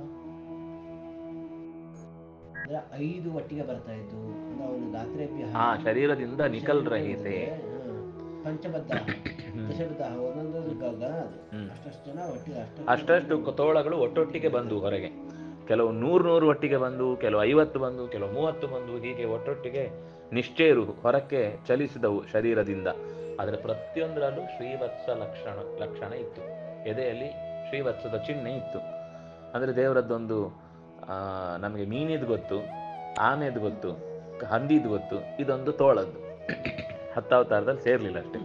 ಅಂದ್ರೆ ಐದು ಒಟ್ಟಿಗೆ ಬರ್ತಾ ಇದ್ದು ಅಂದ್ರೆ ಅವನು ಗಾತ್ರೇಭ್ಯ ಆ ಶರೀರದಿಂದ ನಿಕಲ್ ರಹಿತೆ ಪಂಚಬದ್ಧ ದಶಬದ್ಧ ಒಂದೊಂದು ಗ- ಗಣ ಅದು ಹ್ಮ್. ಅಷ್ಟಷ್ಟು ಜನ ಒಟ್ಟಿಗೆ ಅಷ್ಟು ಅಷ್ಟಷ್ಟು ತೋಳಗಳು ಒಟ್ಟೊಟ್ಟಿಗೆ ಬಂದು ಹೊರಗೆ ಕೆಲವು ನೂರು ನೂರು ಒಟ್ಟಿಗೆ ಬಂದು ಕೆಲವು ಐವತ್ತು ಬಂದು ಕೆಲವು ಮೂವತ್ತು ಬಂದು ಹೀಗೆ ಒಟ್ಟೊಟ್ಟಿಗೆ ನಿಶ್ಚೇರು ಹೊರಕ್ಕೆ ಚಲಿಸಿದವು ಶರೀರದಿಂದ ಅದರ ಪ್ರತಿಯೊಂದರಲ್ಲೂ ಶ್ರೀವತ್ಸ ಲಕ್ಷಣ ಲಕ್ಷಣ ಇತ್ತು ಎದೆಯಲ್ಲಿ ಶ್ರೀವತ್ಸದ ಚಿಹ್ನೆ ಇತ್ತು ಅಂದ್ರೆ ದೇವರದ್ದೊಂದು ಆ ನಮಗೆ ಮೀನಿದ್ ಗೊತ್ತು ಆನೆದು ಗೊತ್ತು ಹಂದಿದ್ ಗೊತ್ತು ಇದೊಂದು ತೋಳದ್ದು ಹತ್ತಾವತಾರದಲ್ಲಿ ಸೇರ್ಲಿಲ್ಲ ಅಷ್ಟೇ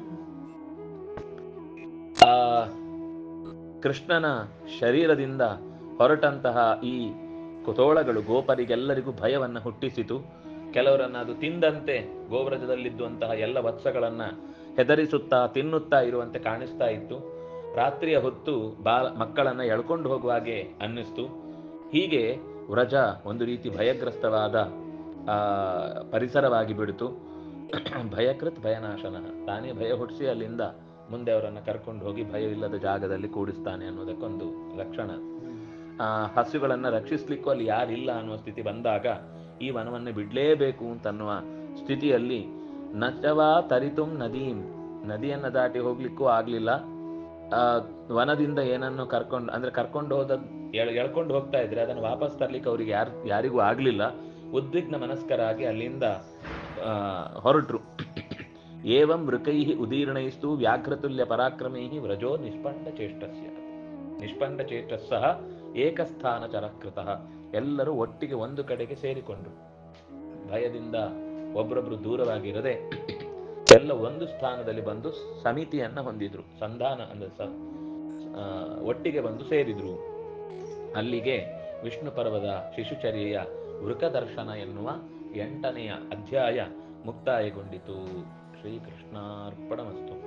ಆ ಕೃಷ್ಣನ ಶರೀರದಿಂದ ಹೊರಟಂತಹ ಈ ಕುತೋಳಗಳು ಗೋಪರಿಗೆಲ್ಲರಿಗೂ ಭಯವನ್ನ ಹುಟ್ಟಿಸಿತು ಕೆಲವರನ್ನ ಅದು ತಿಂದಂತೆ ಗೋವ್ರಜದಲ್ಲಿದ್ದುವಂತಹ ಎಲ್ಲ ವತ್ಸಗಳನ್ನ ಹೆದರಿಸುತ್ತಾ ತಿನ್ನುತ್ತಾ ಇರುವಂತೆ ಕಾಣಿಸ್ತಾ ಇತ್ತು ರಾತ್ರಿಯ ಹೊತ್ತು ಬಾಲ ಮಕ್ಕಳನ್ನ ಎಳ್ಕೊಂಡು ಹೋಗುವ ಹಾಗೆ ಅನ್ನಿಸ್ತು ಹೀಗೆ ವ್ರಜ ಒಂದು ರೀತಿ ಭಯಗ್ರಸ್ತವಾದ ಆ ಪರಿಸರವಾಗಿ ಬಿಡಿತು ಭಯಕೃತ್ ಭಯನಾಶನ ತಾನೇ ಭಯ ಹುಟ್ಟಿಸಿ ಅಲ್ಲಿಂದ ಮುಂದೆ ಅವರನ್ನ ಕರ್ಕೊಂಡು ಹೋಗಿ ಭಯವಿಲ್ಲದ ಜಾಗದಲ್ಲಿ ಕೂಡಿಸ್ತಾನೆ ಅನ್ನೋದಕ್ಕೊಂದು ಲಕ್ಷಣ ಆ ಹಸುಗಳನ್ನ ರಕ್ಷಿಸ್ಲಿಕ್ಕೂ ಅಲ್ಲಿ ಯಾರಿಲ್ಲ ಅನ್ನುವ ಸ್ಥಿತಿ ಬಂದಾಗ ಈ ವನವನ್ನು ಬಿಡ್ಲೇಬೇಕು ಅಂತನ್ನುವ ಸ್ಥಿತಿಯಲ್ಲಿ ನಚವಾ ತರಿತುಂ ನದೀಂ ನದಿಯನ್ನ ದಾಟಿ ಹೋಗ್ಲಿಕ್ಕೂ ಆಗ್ಲಿಲ್ಲ ಆ ವನದಿಂದ ಏನನ್ನು ಕರ್ಕೊಂಡು ಅಂದ್ರೆ ಕರ್ಕೊಂಡು ಹೋದ ಎಳ್ ಎಳ್ಕೊಂಡು ಹೋಗ್ತಾ ಇದ್ರೆ ಅದನ್ನು ವಾಪಸ್ ತರ್ಲಿಕ್ಕೆ ಅವ್ರಿಗೆ ಯಾರು ಯಾರಿಗೂ ಆಗ್ಲಿಲ್ಲ ಉದ್ವಿಗ್ನ ಮನಸ್ಕರಾಗಿ ಅಲ್ಲಿಂದ ಆ, ಹೊರಟ್ರು ಏವಂ ವೃಕೈ ಉದೀರ್ಣೈಸ್ತು ವ್ಯಾಘ್ರತುಲ್ಯ ಪರಾಕ್ರಮೈ ವ್ರಜೋ ನಿಷ್ಪಂಡ ಚೇಷ್ಟಸ್ಯ ನಿಷ್ಪಂಡ ಚೇಷ್ಟಸ್ಸಹ ಏಕಸ್ಥಾನ ಚರಕೃತಃ ಎಲ್ಲರೂ ಒಟ್ಟಿಗೆ ಒಂದು ಕಡೆಗೆ ಸೇರಿಕೊಂಡ್ರು ಭಯದಿಂದ ಒಬ್ಬರೊಬ್ರು ದೂರವಾಗಿರದೆ ಎಲ್ಲ ಒಂದು ಸ್ಥಾನದಲ್ಲಿ ಬಂದು ಸಮಿತಿಯನ್ನ ಹೊಂದಿದ್ರು ಸಂಧಾನ ಅಂದ್ರೆ ಸ ಆ, ಒಟ್ಟಿಗೆ ಬಂದು ಸೇರಿದ್ರು ಅಲ್ಲಿಗೆ ವಿಷ್ಣು ಪರ್ವದ ಶಿಶುಚರ್ಯೆಯ ವೃಕದರ್ಶನ ಎನ್ನುವ ಎಂಟನೆಯ ಅಧ್ಯಾಯ ಮುಕ್ತಾಯಗೊಂಡಿತು ಶ್ರೀಕೃಷ್ಣಾರ್ಪಣಮಸ್ತು